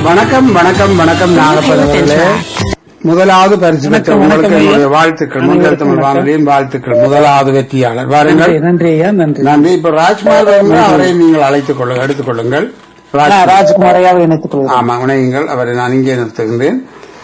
வணக்கம் வணக்கம் வணக்கம் நாகப்பதவர்களே முதலாவது பரிசு பெற்ற உங்களுக்கு என்னுடைய வாழ்த்துக்கள் முன்னர் தமிழ் வானொலியின் வாழ்த்துக்கள் முதலாவது வெற்றியாளர் வாருங்கள் நன்றி நன்றி ஐயா நன்றி நன்றி இப்ப ராஜ்குமார் அவர்கள் அவரை நீங்கள் அழைத்துக் கொள்ளுங்கள் எடுத்துக் கொள்ளுங்கள் ராஜ்- நான் ராஜ்குமாரையாக இணைத்துக் கொள்கிறேன் ஆமா உணையுங்கள் அவரை நான் இங்கே நிறுத்துகின்றேன்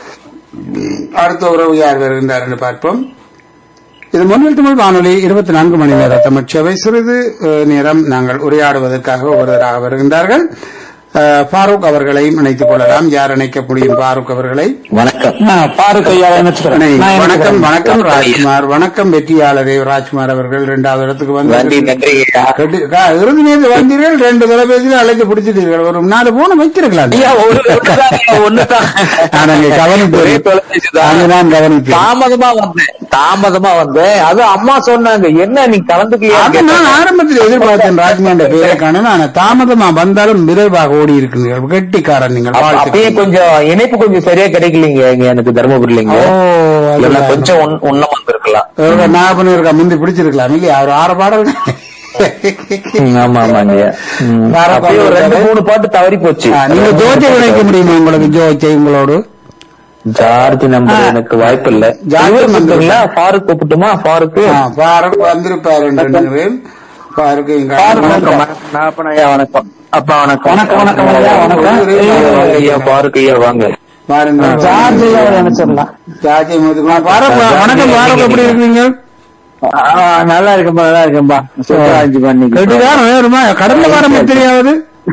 அடுத்த உறவு யார் வருகின்றார் என்று பார்ப்போம் இது முன்னில் தமிழ் வானொலி இருபத்தி நான்கு மணி நேர தமிழ் சேவை சிறிது அஹ், நேரம் நாங்கள் உரையாடுவதற்காக ஒருவராக வருகின்றார்கள் அஹ், ஃபாரூக் அவர்களையும் இணைத்துக் கொள்ளலாம் யார் இணைக்க முடியும் ஃபாரூக் அவர்களை வணக்கம் நான் பாருக் ஐயா இணைச்சுக்கிறேன் இணை. நான் வணக்கம் இணைச்சுக்கிறேன். வணக்கம் ராஜ்குமார் வணக்கம் வெற்றியாளரே ராஜ்குமார் அவர்கள் இரண்டாவது இடத்துக்கு நன்றி வந்து நன்றி ஐயா. கெட்டு- கா- இறுதி நேரத்தில் வந்தீர்கள் ரெண்டு தொலைபேசியில் அழைத்து பிடிச்சிட்டீர்கள் ஒரு நாலு போன வைத்திருக்கலாம் ஐயா, ஒரு- ஒண்ணுதான் ஐயா, ஒண்ணுதான். நான் அங்கே கவனித்தேன். ஒரே தொலைபேசிதான். அங்கே நான் கவனித்தேன். தாமதமா வந்தேன் தாமதமா வந்தேன் அது அம்மா சொன்னாங்க என்ன நீ கலந்துக்கலையா அது நான் ஆரம்பத்தில் எதிர்பார்த்தேன் ராஜ்குமார் பேரை காண நான் தாமதமா வந்தாலும் விரைவாக ஓடி இருக்கிறீர்கள் கெட்டிக்காரன் நீங்கள் அப்ப- அப்பயே வாழ்த்துக்கள். கொஞ்சம் இணைப்பு கொஞ்சம் சரியா கிடைக்கலீங்க இங்க எனக்கு தர்மபுரிலிங்க ஓ இல்லைன்னா அதுல கொஞ்சம் உன்- உண்ணம் வந்திருக்கலாம் ஒரு நாகப்பன் இருக்கா முந்தி பிடிச்சிருக்கலாம் இல்லையா ஒரு ஆறு பாடல் ம், ஆமா ஆமாங்க ம். வேற அப்பயே ஒரு ரெண்டு பாட்டு மூணு பாட்டு தவறி போச்சு ஆ, நீங்க ஜோதியை இணைக்க முடியுமா உங்களுக்கு ஜோதியை உங்களோடு ஜார்ஜ் நம்பர் எனக்கு வாய்ப்பு இல்ல ஜார்ஜ் இவர் number கூப்பிட்டுங்களா? ஃபாரூக் கூப்பிட்டுமா ஃபாரூக் ஆ, ஃபாரூக் வந்திருப்பார் என்று எண்ணுகிறேன் ஃபாரூக் இங்க வணக்கம் நாப்பன் ஐயா வணக்கம் அப்பா வணக்கம் வணக்கம், வணக்கம் ஐயா, வணக்கம். வாங்க ஐயா பாருக்கு ஐயா வாங்க பாருங்க ஜார்ஜ் ஐயா இணைச்சிடலாம் ஜார்ஜை முதுகுமா ஃபாரூக் ஃபாரூக் ஃபாரூக் எப்படி இருக்கீங்க நல்லா இருக்கும்பா நல்லா இருக்கும்பா சூப்பரா இருந்துச்சு பண்ணி கெட்டிக்காரன் வேறுமா கடந்த வாரம் தெரியாது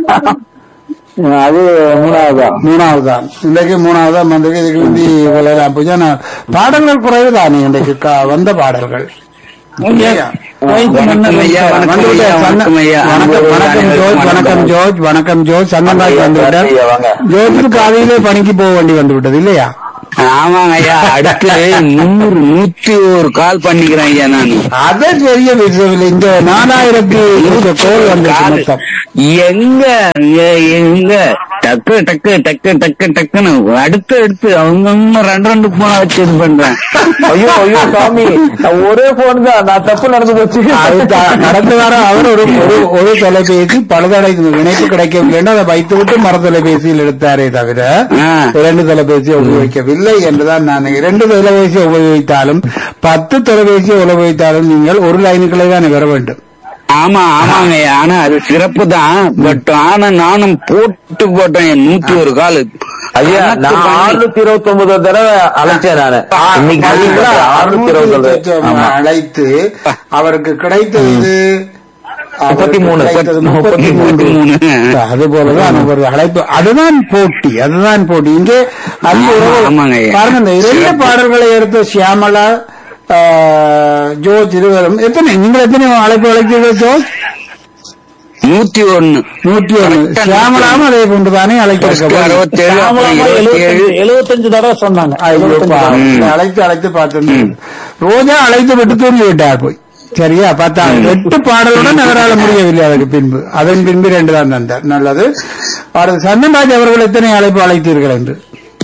அது மூணாவதா மூணாவது தான் இன்றைக்கு மூணாவது தான் வந்திருக்கு இதுக்கு வந்து இவ்வளவு பூஜா நான் பாடல்கள் குறைவு தானே இன்றைக்கு க- வந்த பாடல்கள் இல்லையா? வணக்கம் ஐயா, வணக்கம் வந்துவிட்டு ஐயா, சந்தன்- வணக்கம் ஐயா. வணக்கம் வணக்கம் ஜோர்ஜ் வணக்கம் ஜோர்ஜ் வணக்கம் ஜோர்ஜ் சந்தன்ராஜ் வந்து விட்டார் ஐயா, வாங்க. ஜோர்ஜுக்கு பாதியிலே பணிக்கு போக வேண்டி வந்து விட்டது இல்லையா ஆமாங்க ஐயா அடுத்து நூறு நூத்தி ஒரு கால் பண்ணிக்கிறேன் ஐயா நான் அதே பெரிய விஷயம் இல்லை இந்த நாலாயிரத்தி நூறு கோல் வந்து மொத்தம் எங்க எ- எங்க டக்கு டக்கு டக்கு டக்கு டக்குன்னு அடுத்து அடுத்து அவங்க ரெண்டு ரெண்டு போன வச்சு இது பண்றேன் ஐயோ ஐயோ சாமி நான் ஒரே போன் தான் நான் தப்பு நடந்து போச்சு அது த- கடந்த வாரம் அவர் ஒரு ஒரு ஒரு தொலைபேசி பழுதடை இணைப்பு கிடைக்கவில்லை என்று அதை வைத்துவிட்டு மர தொலைபேசியில் எடுத்தாரே தவிர ஆ. இரண்டு தொலைபேசியை உபயோகிக்கவில்லை என்றுதான் நான் இரண்டு தொலைபேசியை உபயோகித்தாலும் பத்து தொலைபேசியை உபயோகித்தாலும் நீங்கள் ஒரு லைனுக்களை தான் வர வேண்டும் ஆமா ஆமாங்க ஐயா ஆனா அது சிறப்பு தான் பட் ஆனா நானும் போட்டு போட்டேன் என் நூத்தி ஒரு கால் ஐயா நான் கணக்கு பண்ணி- ஆறுநூத்தி இருபத்தி ஒன்பது தடவை அழைச்சேன் நானு இன்னைக்கு ஆறுநூத்தி இருபத்தி ஒன்பது அழைத்து அவருக்கு கிடைத்தது முப்பத்தி மூணு. கிடைத்தது முப்பத்தி முப்பத்தி மூணு மூணு. அது போலதான் ஒரு அழைப்பு அதுதான் போட்டி அதுதான் போட்டி இங்கே அந்த ஆமா, உறவு- ஆமாங்க ஐயா. பாருங்க இந்த இரண்டு சிறப்பு. பாடல்களை எடுத்த சியாமலா ஆ, ஜோர்ஜ் இருவரும் எத்தனை நீங்கள் எத்தனை அழைப்பு அழைத்தீர்கள் ஜோர்ஜ் நூத்தி ஒண்ணு நூற்றி ஒன்று Correct ஆ சியாமலாவும் அதே கொண்டுதானே அழைத்திருக்க அறுபத்தேழு அப்புறம் இருபத்தேழு எழுபத்தஞ்சு தடவை சொன்னாங்க ஐயோப்பா, ம். அழைத்து அழைத்து பார்த்து ரோஜா அழைத்து விட்டு தூங்கி விட்டார் போய் சரியா பார்த்தா எட்டு பாடலுடன் அவரால் முடியவில்லை அதற்கு பின்பு அதன் பின்பு ரெண்டு தான் தந்தார் நல்லது அடுத்து சந்தன்ராஜ் அவர்கள் எத்தனை அழைப்பு அழைத்தீர்கள் என்று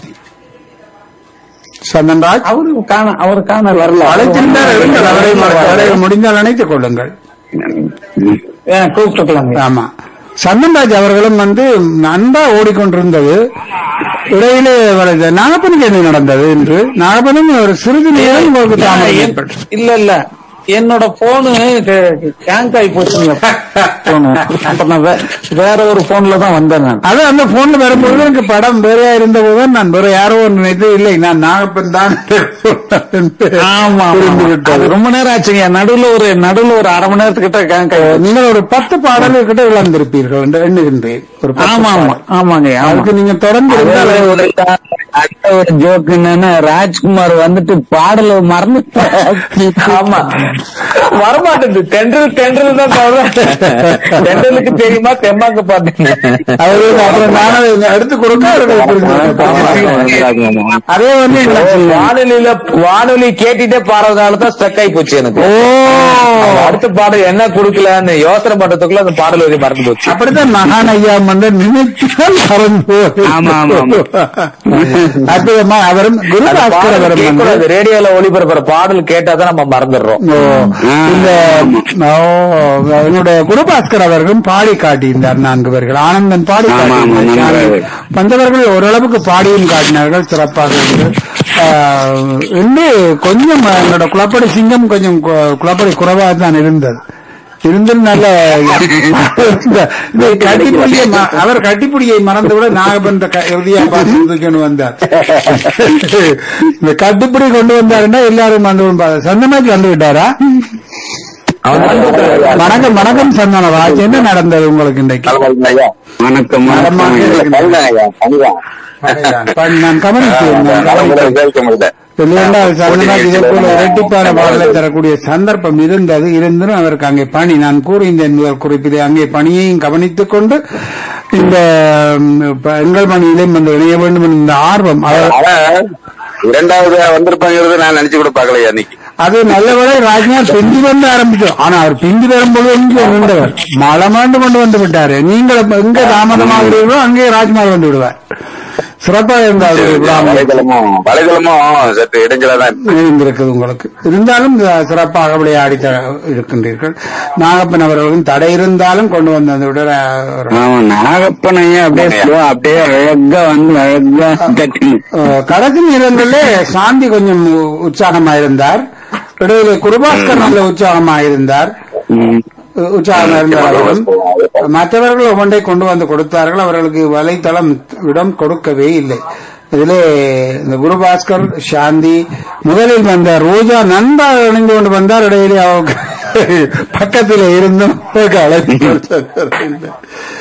சந்தன்ராஜ் அவரு காண அவரு காண வரல அழைத்திருந்தார் இருங்கள் அவரை அவரை முடிந்தால் அணைத்துக் கொள்ளுங்கள் கூப்பிட்டுக்கலாங்க ஆமா சந்தன்ராஜ் அவர்களும் வந்து நன்றா ஓடிக்கொண்டிருந்தது இடையிலே வளர்ந்த நாகப்பனுக்கு என்ன நடந்தது என்று நாகப்பனும் ஒரு சிறிது நேரம் உங்களுக்கு தாமதம் ஏற்பட்டது இல்ல இல்ல என்னோட போனு ஹேங்க் ஆகி போச்சுங்க போனு அப்ப நான் வே- வேற ஒரு போன்ல தான் வந்தேன் நான் அது அந்த போன்ல வரும்போது எனக்கு படம் வேறையா இருந்த போது நான் வேற யாரோ ஒன்று நினைத்து இல்லை நான் நாகப்பன் தான் என்று ஆமா புரிந்து ஆமா. விட்டது. அது ரொம்ப நேரம் ஆச்சுங்க நடுவுல ஒரு நடுவுல ஒரு அரை மணி நேரத்துக்கிட்ட ஹேங்க் ஆகி போச்சு. நீங்கள் ஒரு பத்து பாடல்கள் கிட்ட இழந்திருப்பீர்கள் என்று எண்ணுகின்றேன் ஒரு பத்து ஆமா ஆமா பாடல். ஆமாங்க ஆமா அதுக்கு நீங்க தொடர்ந்து இருந்தால் அதுல ஒரு அடுத்த ஒரு ஜோக் என்னன்னா ராஜ்குமார் வந்துட்டு பாடல மறந்து ஆமா வரமாட்டேங்குது தென்றல் தென்றல் தான் தவிர தென்றலுக்கு தெரியுமா தெம்மாக்கு பாத்தீங்க அது அப்புறம் நான் அதை எடுத்து கொடுக்க அவர்கள் புரிந்து கொள்வார்கள். அதே வந்து எங்களுக்கு வானொலியில வானொலி கேட்டுட்டே பாடுறதுனால தான் ஸ்ட்ரக் ஆகி போச்சு எனக்கு ஓ அடுத்த பாடல் என்ன குடுக்கலன்னு யோசனை பண்றதுக்குள்ள அந்த பாடல் வரி மறந்து போச்சு அப்படித்தான் மகான் ஐயா வந்து நினைச்சால் மறந்து ஆமா, ஆமா, ஆமா. அற்புதமா அவரும் குரு அந்த பாஸ்கர் பாடல் அவரும் வந்து கேட்கக்கூடாது ரேடியோல ஒளிபரப்புற பாடல் கேட்டாதான் நம்ம மறந்துடுறோம் ஓ, இந்த ஓ, என்னுடைய குருபாஸ்கர் அவர்களும் பாடி காட்டியிருந்தார் நான்கு பேர்கள் ஆனந்தன் பாடி ஆமா, ஆமா, காட்டியிருந்தார். நன்றாக. வந்தவர்கள் ஓரளவுக்கு பாடியும் காட்டினார்கள் சிறப்பாக இருந்தது ஆஹ், இன்னும் கொஞ்சம் என்னோட குளப்படி சிங்கம் கொஞ்சம் கு- குளப்படி குறைவாக தான் இருந்தது இருந்தும் நல்ல இந்த- இந்த கட்டிப்புடியை ம- அவர் கட்டிப்புடியை மறந்து விட நாகப்பன் இறுதியா பார்த்து தூக்கின்னு வந்தார் இந்த கட்டுப்பிடி கொண்டு வந்தாருன்னா எல்லாரும் வந்து சந்தமாச்சு வந்து விட்டாரா வணக்கம் வணக்கம் சந்தனராஜ் என்ன நடந்தது உங்களுக்கு இன்றைக்கு வணக்கம் நலமாக இருக்கிறேன். ப- நான் கவனித்தேன் நான் கவனித்தேன். இல்லையென்றா சந்தனாஜ் இதே போல இரட்டிப்பான பாடலை தரக்கூடிய சந்தர்ப்பம் இருந்தது இருந்தும் அவருக்கு அங்கே பணி நான் கூறியிருந்தேன் முதல் குறிப்பிலே அங்கே பணியையும் கவனித்துக் கொண்டு இந்த ம், ப- எங்கள் பணியிலும் வந்து இணைய வேண்டும் என்ற இந்த ஆர்வம் அவர் ஆனா, இரண்டாவது வந்திருப்பாங்கிறது நான் நினைச்சு கூட பார்க்கலையா அன்னைக்கு அது நல்லவேளை ராஜ்நாத் பிந்தி வந்து ஆரம்பித்தோம் ஆனா அவர் பிந்தி வரும்போது இங்கே நின்றவர் மழை மாண்டு கொண்டு வந்து விட்டாரு நீங்கள் எங்க தாமதமாகிறீர்களோ அங்கே ராஜ்குமார் வந்து விடுவார் சிறப்பாக இருந்தார் வலைதளமும் வலைதளமும் சற்று இடைஞ்சலா தான் இருக்கு. இருந்திருக்குது உங்களுக்கு இருந்தாலும் அஹ், சிறப்பாக விளையாடி த- இருக்கின்றீர்கள் நாகப்பன் அவர்களும் தடை இருந்தாலும் கொண்டு வந்து அந்த விட அஹ், ஆமா நாகப்பன் ஐயா அப்படியே slow, அப்படியே அழகா வந்து அழகா தட்டி அஹ், கடைசி நேரங்களிலே சாந்தி கொஞ்சம் உ- உற்சாகமா இருந்தார் இடையில குருபாஸ்கர் நல்ல உற்சாகமா இருந்தார் ம். உ- உற்சாகமா இருந்தார்களும் மற்றவர்கள் ஒவ்வொன்றை கொண்டு வந்து கொடுத்தார்கள் அவர்களுக்கு வலைத்தளம் இடம் கொடுக்கவே இல்லை இதிலே இந்த குருபாஸ்கர் சாந்தி முதலில் வந்த ரோஜா நன்றாக இணைந்து கொண்டு வந்தார் இடையிலே அவங்க பக்கத்தில் இருந்தும் அவருக்கு அழைப்பு கொடுத்தார்.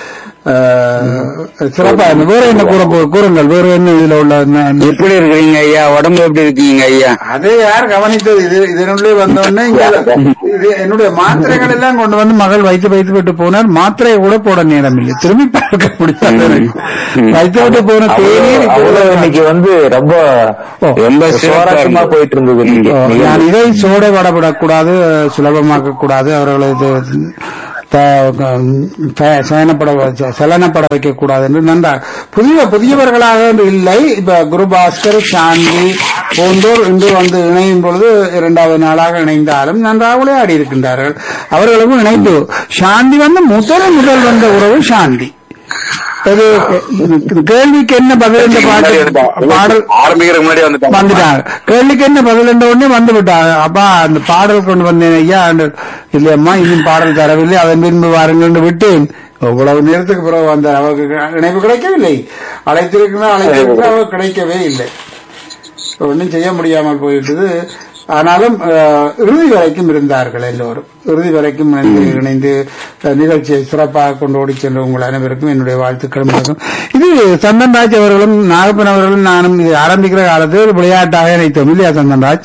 அஹ், சிறப்பா இருந்தது. வேற என்ன கூற போ- கூறுங்கள் வேற என்ன இதுல உள்ள ந- எப்படி இருக்கிறீங்க ஐயா உடம்பு எப்படி இருக்கீங்க ஐயா அதை யார் கவனித்தது இது இதனுள்ளே வந்தோடனே இங்க இது என்னுடைய மாத்திரைகள் எல்லாம் கொண்டு வந்து மகள் வைத்து வைத்து விட்டு போனார் மாத்திரையை கூட போட நேரம் இல்லை திரும்பி பார்க்க முடியாது எனக்கு. வைத்து விட்டு போன தேநீர் அவ்வளவு இன்னைக்கு வந்து ரொம்ப ரொம்ப சுவாரஸ்யமா போயிட்டு இருந்தது இன்னைக்கு. ஓ, நான் இதை சோடை வடப்படக்கூடாது சுலபமாக்க கூடாது அவர்களை இது த- த- சயனப்பட வச்ச- சலனப்பட வைக்க கூடாது என்று நன்றா புதிய புதியவர்களாக என்று இல்லை இப்ப குருபாஸ்கர் சாந்தி போன்றோர் இன்று வந்து இணையும் பொழுது இரண்டாவது நாளாக இணைந்தாலும் நன்றாக விளையாடி இருக்கின்றார்கள் அவர்களுக்கும் இணைப்பு சாந்தி வந்து முதல் முதல் வந்த உறவு சாந்தி அது கேள்விக்கு என்ன பதில் இந்த பாட்டு பாடல் ஆரம்பிக்கிறதுக்கு முன்னாடி வந்துட்டாங்க வந்துட்டாங்க கேள்விக்கு என்ன பதில் என்ற உடனே வந்து விட்டாங்க அப்பா அந்த பாடல் கொண்டு வந்தேன் ஐயா அந்த இல்லையம்மா இன்னும் பாடல் தரவில்லை அதன் பின்பு வாருங்கள் விட்டேன் இவ்வளவு நேரத்துக்கு பிறகு வந்தார் அவருக்கு இணைப்பு கிடைக்கவில்லை அழைத்திருக்கிறார் அழைத்திருக்கிறார் அவர் கிடைக்கவே இல்லை ஒன்றும் செய்ய முடியாமல் போயிட்டது ஆனாலும் அஹ், இறுதி வரைக்கும் இருந்தார்கள் எல்லோரும் இறுதி வரைக்கும் இணைந்து இணைந்து அஹ், நிகழ்ச்சியை சிறப்பாக கொண்டு ஓடி சென்ற உங்கள் அனைவருக்கும் என்னுடைய வாழ்த்துக்களும் இருக்கும் இது சந்தன்ராஜ் அவர்களும் நாகப்பன் அவர்களும் நானும் இது ஆரம்பிக்கிற காலத்தில் ஒரு விளையாட்டாக இணைத்தோம் இல்லையா சந்தன்ராஜ்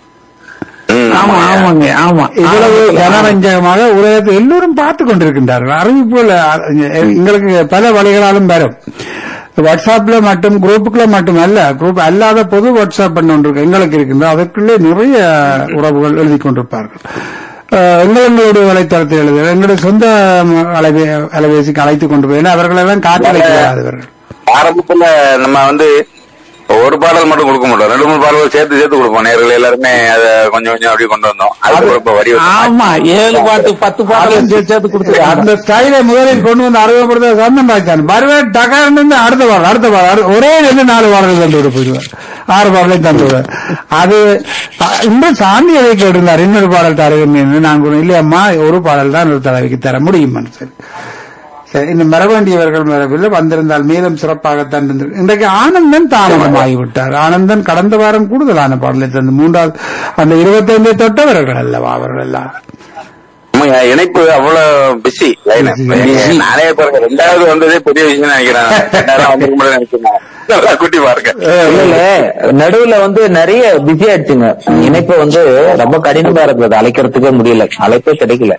ஆமா ஆமாங்க ஆமா இவ்வளவு ஜனரஞ்சகமாக உலகத்தை எல்லோரும் பார்த்து கொண்டிருக்கின்றார்கள் அறிவிப்புகள் அ- எங்களுக்கு பல வழிகளாலும் வரும் வாட்ஸ்அப்ல மட்டும் குரூப்புக்குள்ள மட்டும் அல்ல குரூப் அல்லாத பொது வாட்ஸ்அப் பண்ண ஒன்று இருக்கு எங்களுக்கு இருக்கின்ற அதற்குள்ளே நிறைய உறவுகள் எழுதி கொண்டிருப்பார்கள் அஹ், எங்களுடைய வலைத்தளத்தில் எழுது எங்களுடைய சொந்த அலைவே அலைபேசிக்கு அழைத்துக் கொண்டு போய் அவர்களெல்லாம் காட்டளிக்கிறார்கள் ஆரம்பத்துல நம்ம வந்து ஒரு பாடல் மட்டும் கொடுக்க மாட்டோம் ரெண்டு மூணு பாடல் சேர்த்து சேர்த்து கொடுப்போம் நேர்கள் எல்லாருமே அதை கொஞ்சம் கொஞ்சம் அப்படியே கொண்டு வந்தோம் அதுக்கப்புறம் இப்ப வரி வச்சு ஆமா ஏழு பாட்டு பத்து பாட்டு சேர்த்து சேர்த்து கொடுத்துருக்காங்க அந்த ஸ்டைலை முதலில் கொண்டு வந்து அறிமுகப்படுத்த சந்தம் பாய்ச்சான் வருவேன் டகார்னு அடுத்த பாடல் அடுத்த பாடல் ஒரே ரெண்டு நாலு பாடல் தந்து விட போயிடுவார் ஆறு பாடலையும் தந்து விடுவார் அது அ- இன்னும் சாமி அதை கேட்டிருந்தார் இன்னொரு பாடல் தருவேன் நான் கூட இல்லையம்மா ஒரு பாடல் தான் ஒரு தலைவிக்கு தர முடியும் மனுஷன் சரி இன்னும் வர வேண்டியவர்கள் வரவில்லை வந்திருந்தால் மேலும் சிறப்பாகத்தான் இருந்திருக்கு இன்றைக்கு ஆனந்தன் தாமதமாகிவிட்டார் ஆனந்தன் கடந்த வாரம் கூடுதலான பாடலை தந்து மூன்றாவது அந்த இருபத்தைந்தை தொட்டவர்கள் அல்லவா அவர்கள் எல்லாம் ஆமாய்யா, இணைப்பு அவ்வளவு பிஸி லைன் நானே பாருங்க ரெண்டாவது வந்ததே பெரிய விஷயம் நினைக்கிறேன் ரெண்டாயிரம் வந்திருக்கும் நினைக்கிறேன் நல்லா குட்டி பாருங்க இல்ல இல்ல நடுவுல வந்து நிறைய பிஸி ஆயிடுச்சுங்க இணைப்பு வந்து ரொம்ப கடினமா இருந்தது அழைக்கிறதுக்கே முடியல அழைப்பே கிடைக்கல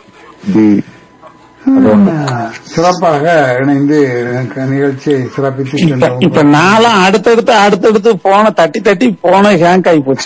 சிறப்பாக இணைந்து நிகழ்ச்சியை சிறப்பித்து சென்றோம் இப்ப நானும் அடுத்தடுத்து அடுத்தடுத்து போன தட்டி தட்டி போன ஹேங்க் ஆகி போச்சு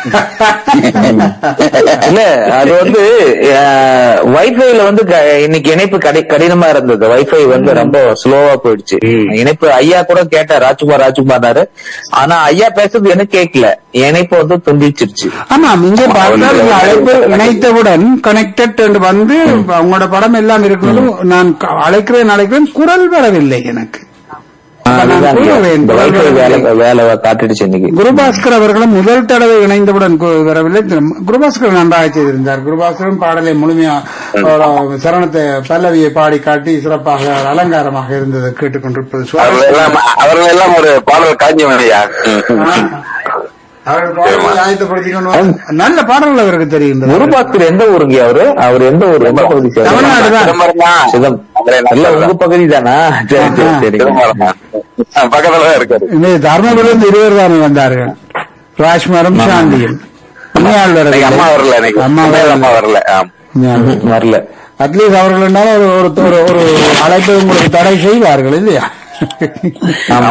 இல்ல அது வந்து வைஃபைல வந்து க- இன்னைக்கு இணைப்பு கடி- கடினமா இருந்தது வைஃபை வந்து ரொம்ப ஸ்லோவா போயிடுச்சு இணைப்பு ஐயா கூட கேட்டார் ராஜ்குமார் ராஜ்குமார்னாரு ஆனா ஐயா பேசுறது எனக்கு கேட்கல இணைப்பு வந்து துண்டிச்சிருச்சு ஆமாம் இங்கே பார்த்தால் இந்த அழைப்பு இணைத்தவுடன் கனெக்டட் என்று வந்து அவங்களோட படம் எல்லாம் இருக்கிறதும் நான் க- அழைக்கிறேன் அழைக்கிறேன் குரல் வரவில்லை எனக்கு அப்ப நான் அதுதான் கூறுவேன், இந்த குரல் வைஃபை வேலை வரவில்லை. வேலை காட்டிடுச்சு இன்னைக்கு குருபாஸ்கர் அவர்களும் முதல் தடவை இணைந்தவுடன் கு- வரவில்லை திரு- குருபாஸ்கர் நன்றாக செய்திருந்தார் குருபாஸ்கரும் பாடலை முழுமையா ஒரு சரணத்தை பல்லவியை பாடி காட்டி சிறப்பாக அலங்காரமாக இருந்தது கேட்டுக்கொண்டிருப்பது அவர்கள் சுவாரஸ்யம். எல்லாம் அவர்கள் எல்லாம் ஒரு பாடல் காஞ்சி ஐயா அவர்கள் பாடலை ஆயத்தப்படுத்திக் கொண்டு வர- நல்ல பாடல்கள் அவருக்கு தெரிகின்றது குருபாஸ்கர் எந்த ஊருங்க அவரு அவர் எந்த ஊர் எந்த பகுதி சேர்ந்தவர்? தமிழ்நாடு தான். சிதம்பரம் தான் சிதம் இல்ல உங்க பகுதி தானா சரி சரி சரி சிதம்பரம் தான் பக்கத்துல தான் இருக்காரு இன்னைக்கு தர்மபுரம் இருவர் தான் வந்தார்கள் ராஜ்குமாரும் சாந்தியும் இனியாள் வரவில்லை. இன்னைக்கு அம்மா வரல இன்னைக்கு அம்மா அம்மா வரல. வரல ஆம். ஞாபகம். வரல அட்லீஸ்ட் அவர்கள் இருந்தாலும் ஒரு ஒரு ஒரு ஒரு அழைப்பை உங்களுக்கு தடை செய்வார்கள் இல்லையா ஆமா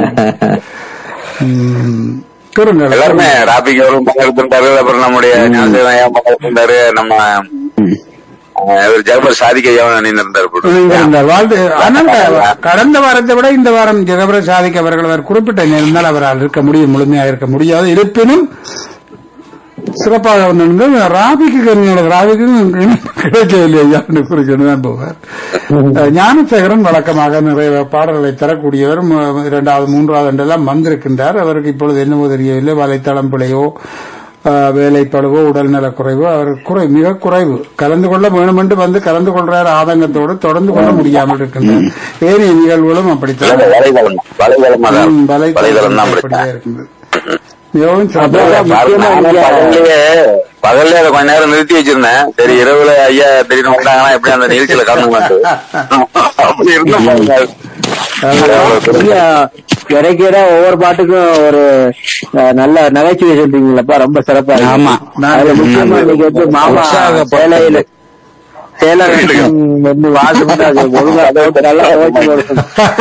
ம். கூறுங்கள் எல்லாருமே ராபிக் அவரும் பங்கெடுத்திருந்தாரு அப்புறம் நம்முடைய ஞானசேகரன் ஐயா பங்கெடுத்திருந்தாரு நம்ம அஹ், இவர் ஜெகபர் சாதிக் ஐயாவும் அணிந்திருந்தார் போட்டு. இணைந்திருந்தார். வாழ்த்து ஆனால் க- கடந்த வாரத்தை விட இந்த வாரம் ஜெகபர சாதிக் அவர்கள் அவர் குறிப்பிட்ட நேர்ந்தால் அவரால் இருக்க முடியும் முழுமையாக இருக்க முடியாது இருப்பினும் சிறப்பாக வந்திருந்து ராபிக்கு கருங்களோட ராபிக்கு கிடைக்கவில்லை ஐயான்னு குறிக்கணும் தான் போவார் அஹ், ஞானசேகரன் வழக்கமாக நிறைய பாடல்களை தரக்கூடியவர் ம- இரண்டாவது மூன்றாவது என்றெல்லாம் வந்திருக்கின்றார் அவருக்கு இப்பொழுது என்னவோ தெரியவில்லை வலைத்தளம் பிழையோ அஹ், வேலைப்படுவோ உடல்நலக் குறைவோ அவர் குறை மிக குறைவு கலந்து கொள்ள வேணும் என்று வந்து கலந்து கொள்றார் ஆதங்கத்தோடு தொடர்ந்து கொள்ள முடியாமல் இருக்கின்றார் ஏனைய நிகழ்வுகளும் அப்படித்தான் இல்ல, வலைதளம் வலைதளமா தான் ம், வலைதளம் தான் அப்படியே பிரச்சனை இருக்கின்றது மிகவும் அப்புறம் சிறப்பாக நானும் பகல்லையே பகல்ல அதை கொஞ்ச நேரம் நிறுத்தி வச்சிருந்தேன் சரி இரவுல ஐயா திடீர்னு வந்தாங்கன்னா எப்படி அந்த நிகழ்ச்சியில கலந்து அப்படி இருந்த பாருங்க கிடைக்கிற ஒவ்வொரு பாட்டுக்கும் ஒரு அஹ், நல்ல நகைச்சுவை சொல்றீங்களப்பா ரொம்ப சிறப்பா இருக்கு. ஆமா. அதுல முக்கியமா இன்னைக்கு வந்து மாமா சேலையில சேலை வந்து வாசம் வந்து அது ஒழுங்கா போட்டு நல்லா துவைச்சு கொடுக்கணும்.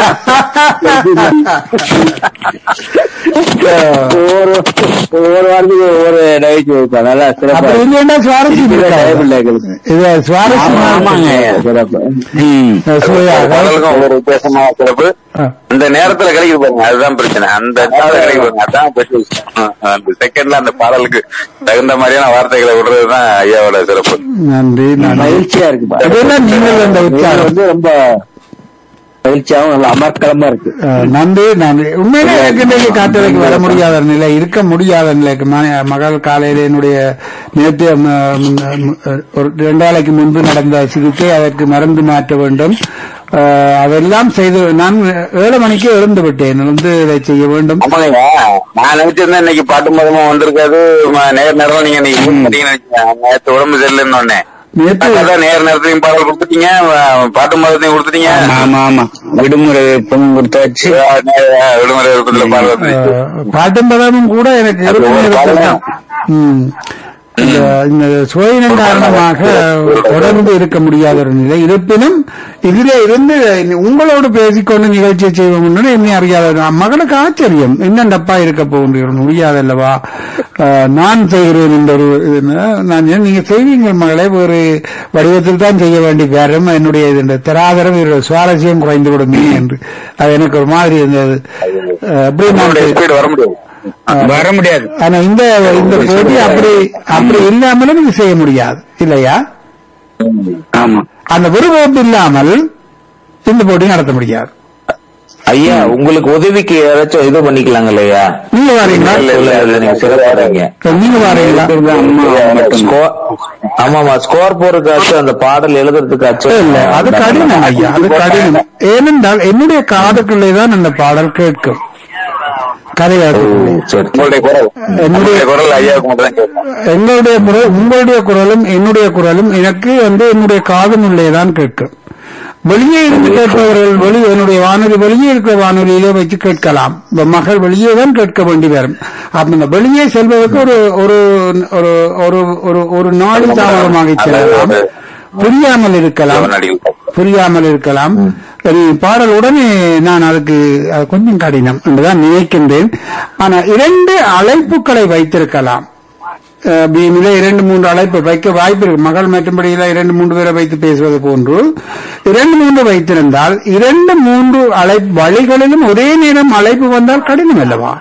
ஒவ்வொரு ஒவ்வொரு வாரத்துக்கு ஒவ்வொரு நகைச்சுவை வைப்பா நல்லா சிறப்பா அப்படி இருக்கு. இல்லைன்னா சுவாரஸ்யம் இதுல இருக்காது. time இல்லை எங்களுக்கு. இது சுவாரஸ்யம் ஆமாங்க சிறப்பு ம். பாடலுக்கும் ஒவ்வொரு வித்தியாசமான சிறப்பு அந்த நேரத்துல கிடைக்குது பாருங்க அதுதான் பிரச்சனை அந்த நேரத்துல கிடைக்குது பாருங்க அதான் பெரிய விஷயம் அந்த செகண்ட்ல அந்த பாடலுக்கு தகுந்த மாதிரியான வார்த்தைகளை விடுறதுதான் ஐயாவோட சிறப்பு நன்றி நன்றி மகிழ்ச்சியா இருக்குப்பா இதெல்லாம் நீங்கள் அந்த இது உற்சாகம் வந்து ரொம்ப மகிழ்ச்சியாவும் நல்ல அமர்க்கலமா இருக்கு அஹ், நன்றி நன்றி உண்மையிலே எனக்கு இன்றைக்கு காட்டுறதுக்கு வர முடியாத நிலை இருக்க முடியாத நிலைக்கு ம- மகள் காலையில என்னுடைய நேற்று ம, ம், ஒரு ரெண்டு நாளைக்கு முன்பு நடந்த சிகிச்சை அதற்கு மருந்து மாற்ற வேண்டும் அஹ், அதெல்லாம் செய்து நான் ஏழு மணிக்கு எழுந்து விட்டேன் எழுந்து இதை செய்ய வேண்டும் ஆமாங்க நான் நினைச்சிருந்தேன் இன்னைக்கு பாட்டு மதமும் வந்திருக்காது ம- நேர் நேரம் நீங்க இன்னைக்கு phone பண்ணீங்கன்னு நினைச்சேன் நேத்து உடம்பு சரியில்லைன்னு உடனே நேற்று அதான் நேர் நேரத்தையும் பாடல் கொடுத்துட்டீங்க அஹ் பாட்டு மதத்தையும் கொடுத்துட்டீங்க ஆமா ஆமா விடுமுறை விருப்பம் கொடுத்தாச்சு அஹ் நே- விடுமுறை விருப்பத்துல பாடல் வந்துருச்சு. அஹ், பாட்டும் பதமும் கூட எனக்கு இருக்கும் ஒரு இருக்கத்தான். ம். இந்த இந்த சுவையினம் காரணமாக தொடர்ந்து இருக்க முடியாத ஒரு நிலை இருப்பினும் இதிலே இருந்து உங்களோடு பேசிக்கொண்டு நிகழ்ச்சியை செய்வோம் என்று என்னை அறியாத மகனுக்கு ஆச்சரியம் என்னண்டப்பா இருக்க போகின்றீர்கள் முடியாதல்லவா அஹ், நான் செய்கிறேன் என்ற ஒரு இது, நான் ஏன் நீங்க செய்வீங்க மகளே ஒரு வடிவத்தில் தான் செய்ய வேண்டி வரும் என்னுடைய இது இந்த திராதரம் இதோட சுவாரஸ்யம் குறைந்து விடுமே என்று அது எனக்கு ஒரு மாதிரி இருந்தது அஹ், அப்படி நான் உங்களுடைய ஸ்பீடு வர முடியாது வர முடியாது ஆனா இந்த இந்த போட்டி அப்படி அப்படி இல்லாமலும் இது செய்ய முடியாது இல்லையா ஆமா அந்த விருப்பம் இல்லாமல் இந்த போட்டி நடத்த முடியாது ஐயா உங்களுக்கு உதவிக்கு யாராச்சும் இது பண்ணிக்கலாங்க இல்லையா நீங்க வாரீங்களா இல்ல இல்ல இல்ல நீங்க சிறப்பாடுறீங்க நீங்க வாரீங்களா ஸ்கோர் ஆமாமா ஸ்கோர் போறதுக்காச்சும் அந்த பாடல் எழுதுறதுக்காச்சும் இல்ல அது கடினம் ஐயா அது கடினம் ஏனென்றால் என்னுடைய காதுக்குள்ளே தான் அந்த பாடல் கேட்கும் கதையாக்குள்ளே சரி உங்களுடைய குரல் என்னுடைய குரல் ஐயாவுக்கு மட்டும் தான் கேட்கும் எங்களுடைய குரல் உங்களுடைய குரலும் என்னுடைய குரலும் எனக்கு வந்து என்னுடைய காதனுள்ளே தான் கேட்கும் வெளியே இருந்து கேட்பவர்கள் வெளி என்னுடைய வானொலி வெளியே இருக்கிற வானொலியிலே வச்சு கேட்கலாம் இப்ப மகள் வெளியே தான் கேட்க வேண்டி வரும் அப்ப இந்த வெளியே செல்வதற்கு ஒரு ஒரு ஒரு ஒரு ஒரு ஒரு நாள் தாமதமாக செல்லலாம் புரியாமல் இருக்கலாம் நடிகள் புரியாமல் இருக்கலாம் சரி, பாடல் உடனே நான் அதுக்கு அது கொஞ்சம் கடினம் என்றுதான் நினைக்கின்றேன் ஆனா இரண்டு அழைப்புகளை வைத்திருக்கலாம் அஹ், பீமில இரண்டு மூன்று அழைப்பு வைக்க வாய்ப்பு இருக்கு மகள் மற்றும்படியில இரண்டு மூன்று பேரை வைத்து பேசுவது போன்று இரண்டு மூன்று வைத்திருந்தால் இரண்டு மூன்று அழைப்பு வழிகளிலும் ஒரே நேரம் அழைப்பு வந்தால் கடினம் அல்லவா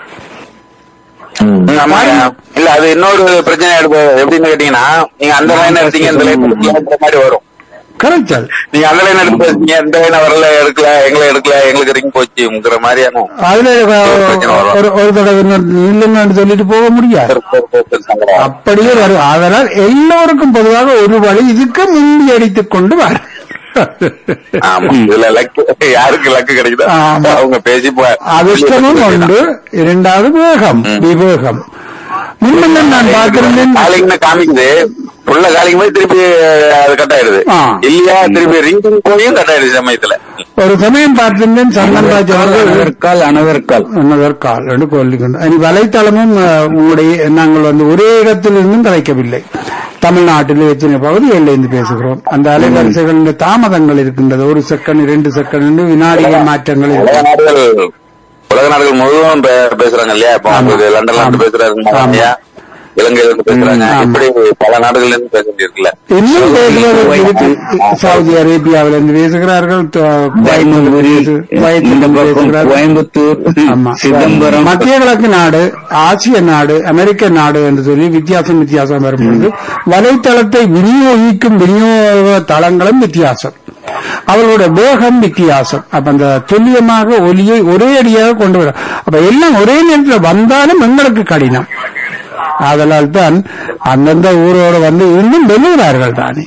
ஆமாங்க. இல்ல அது இன்னொரு பிரச்சனை எடுப்பு எப்படின்னு கேட்டீங்கன்னா நீங்க அந்த லைன் எடுத்தீங்க இந்த லைன் மாதிரி வரும் கரைச்சல் நீங்க அந்த லைன் எடுத்து பேசுறீங்க இந்த லைன் வரல எடுக்கல எங்களை எடுக்கல எங்களுக்கு ரிங் போச்சுங்கிற மாதிரியான அதுல ஒரு ஒரு தடவை இல்லைன்னு சொல்லிட்டு போக முடியாது சங்கடம். அப்படியே வரும் அதனால் எல்லோருக்கும் பொதுவாக ஒரு வழி இதுக்கு முந்தி அடித்துக் கொண்டு வர ஆமா இதுல லக்கு யாருக்கு லக்கு கிடைக்குதோ ஆமா. அவங்க பேசி போ- அதிர்ஷ்டமும் உண்டு இரண்டாவது வேகம் விவேகம் முன்ன நான் பார்த்திருந்தேன் காலிங்னு காமிக்குது உள்ள காலிங் போய் திருப்பி அது கட் ஆயிடுது ஆ. இல்லையா திருப்பி ரிங் போயும் கட் ஆயிடுது சமயத்துல ஒரு சமயம் பார்த்திருந்தேன் சந்தன்ராஜ் அவர்கள் அனதற்கால் அனதற்கால் கால் என்று சொல்லிக்கொண்டு இனி வலைத்தளமும் அஹ், உங்களுடைய நாங்கள் வந்து ஒரே இடத்தில் இருந்தும் கலைக்கவில்லை தமிழ்நாட்டில் எத்தனை பகுதிகளில் இருந்து பேசுகிறோம் அந்த அலைவரிசைகளின் தாமதங்கள் இருக்கின்றது ஒரு செகண்ட் இரண்டு செகண்ட் வினாடிகள் மாற்றங்கள் உலக இருக்கு. நாடுகள் உலக நாடுகள் முழுவதும் பே- பேசுறாங்க இல்லையா இப்போ உங்களுக்கு லண்டன்ல இருந்து பேசுறாங்க ஆமா. இல்லையா இலங்கையில இருந்து பேசுறாங்க ம், ஆமா. இப்படி பல நாடுகள்ல இருந்து பேச இருக்குல்ல இன்னும் பேசுவது இருக்கு. சவுதி அரேபியாவில் இருந்து பேசுகிறார்கள் த- குவைத்தில் தர்மபுரி பேசு- குவைத்தில் இந்த இருந்து பக்கம் பேசுகிறார்கள் கோயம்புத்தூர் ஆமா. சிதம்பரம் மத்திய கிழக்கு நாடு ஆசிய நாடு அமெரிக்க நாடு என்று சொல்லி வித்தியாசம் வித்தியாசம் வரும்பொழுது வலைத்தளத்தை விநியோகிக்கும் விநியோக தளங்களும் வித்தியாசம் அவர்களுடைய வேகம் வித்தியாசம் அப்ப அந்த துல்லியமாக ஒலியை ஒரே அடியாக கொண்டு வர அப்ப எல்லாம் ஒரே நேரத்தில் வந்தாலும் எங்களுக்கு கடினம் அதனால் தான் அந்தந்த ஊரோடு வந்து இன்னும் வெல்லுகிறார்கள் தானே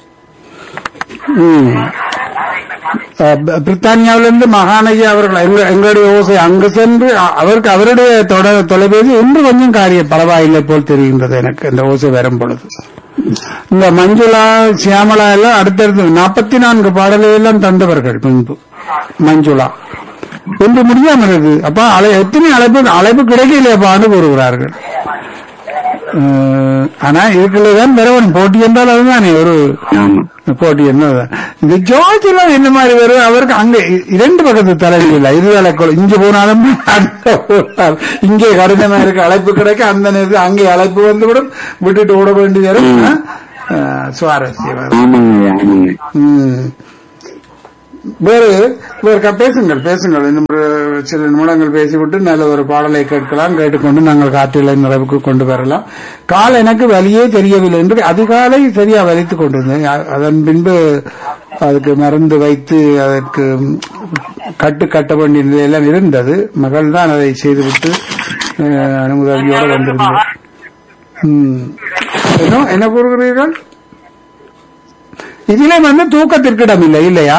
ம். அஹ் பி- பிரித்தானியாவிலிருந்து மகாநகி அவர்கள் எங்க- எங்களுடைய ஓசை அங்கு சென்று அ- அவருக்கு அவருடைய தொட- தொலைபேசி இன்று கொஞ்சம் காரிய பரவாயில்லை போல் தெரிகின்றது எனக்கு இந்த ஓசை வரும் பொழுது இந்த மஞ்சுளா சியாமலா எல்லாம் அடுத்தடுத்து நாற்பத்தி நான்கு பாடல்கள் எல்லாம் தந்தவர்கள் முன்பு மஞ்சுளா ஒன்று முடியாமல் இருக்கு அப்ப அலை எத்தனை அழைப்பு அழைப்பு கிடைக்கலையப்பான்னு கூறுகிறார்கள் அஹ், ஆனா இதுக்குள்ளதான் பெறவன் போட்டி என்றால் அதுதானே ஒரு போட்டி என்னதான் இந்த ஜோதில என்ன மாதிரி வரும் அவருக்கு அங்க இ- இரண்டு பக்கத்து தலைவி இல்ல இருதலை கொலை இங்க போனாலும் அங்க போனாலும் இங்கே கடினமா இருக்கு அழைப்பு கிடைக்க அந்த நேரத்தில் அங்கே அழைப்பு வந்துவிடும் விட்டுட்டு ஓட வேண்டி வரும் அஹ், சுவாரஸ்யம் வரும். ஆமாங்க ஆமாங்க ம். வேறு வேறு க- பேசுங்கள் பேசுங்கள் இன்னும் ஒரு சில நிமிடங்கள் பேசிவிட்டு நல்ல ஒரு பாடலை கேட்கலாம் கேட்டுக்கொண்டு நாங்கள் காற்றிலை நிறைவுக்கு கொண்டு வரலாம் கால் எனக்கு வலியே தெரியவில்லை என்று அதிகாலை சரியா வலித்துக் கொண்டிருந்தேன் அ- அதன் பின்பு அதுக்கு மருந்து வைத்து அதற்கு ம், கட்டு கட்ட வேண்டிய நிலையெல்லாம் இருந்தது மகள் தான் அதை செய்துவிட்டு அஹ், அனுமதியோடு வந்திருந்தேன் ம். என்ன- என்ன கூறுகிறீர்கள் இதிலே வந்து தூக்கத்திற்கு இடம் இல்லை இல்லையா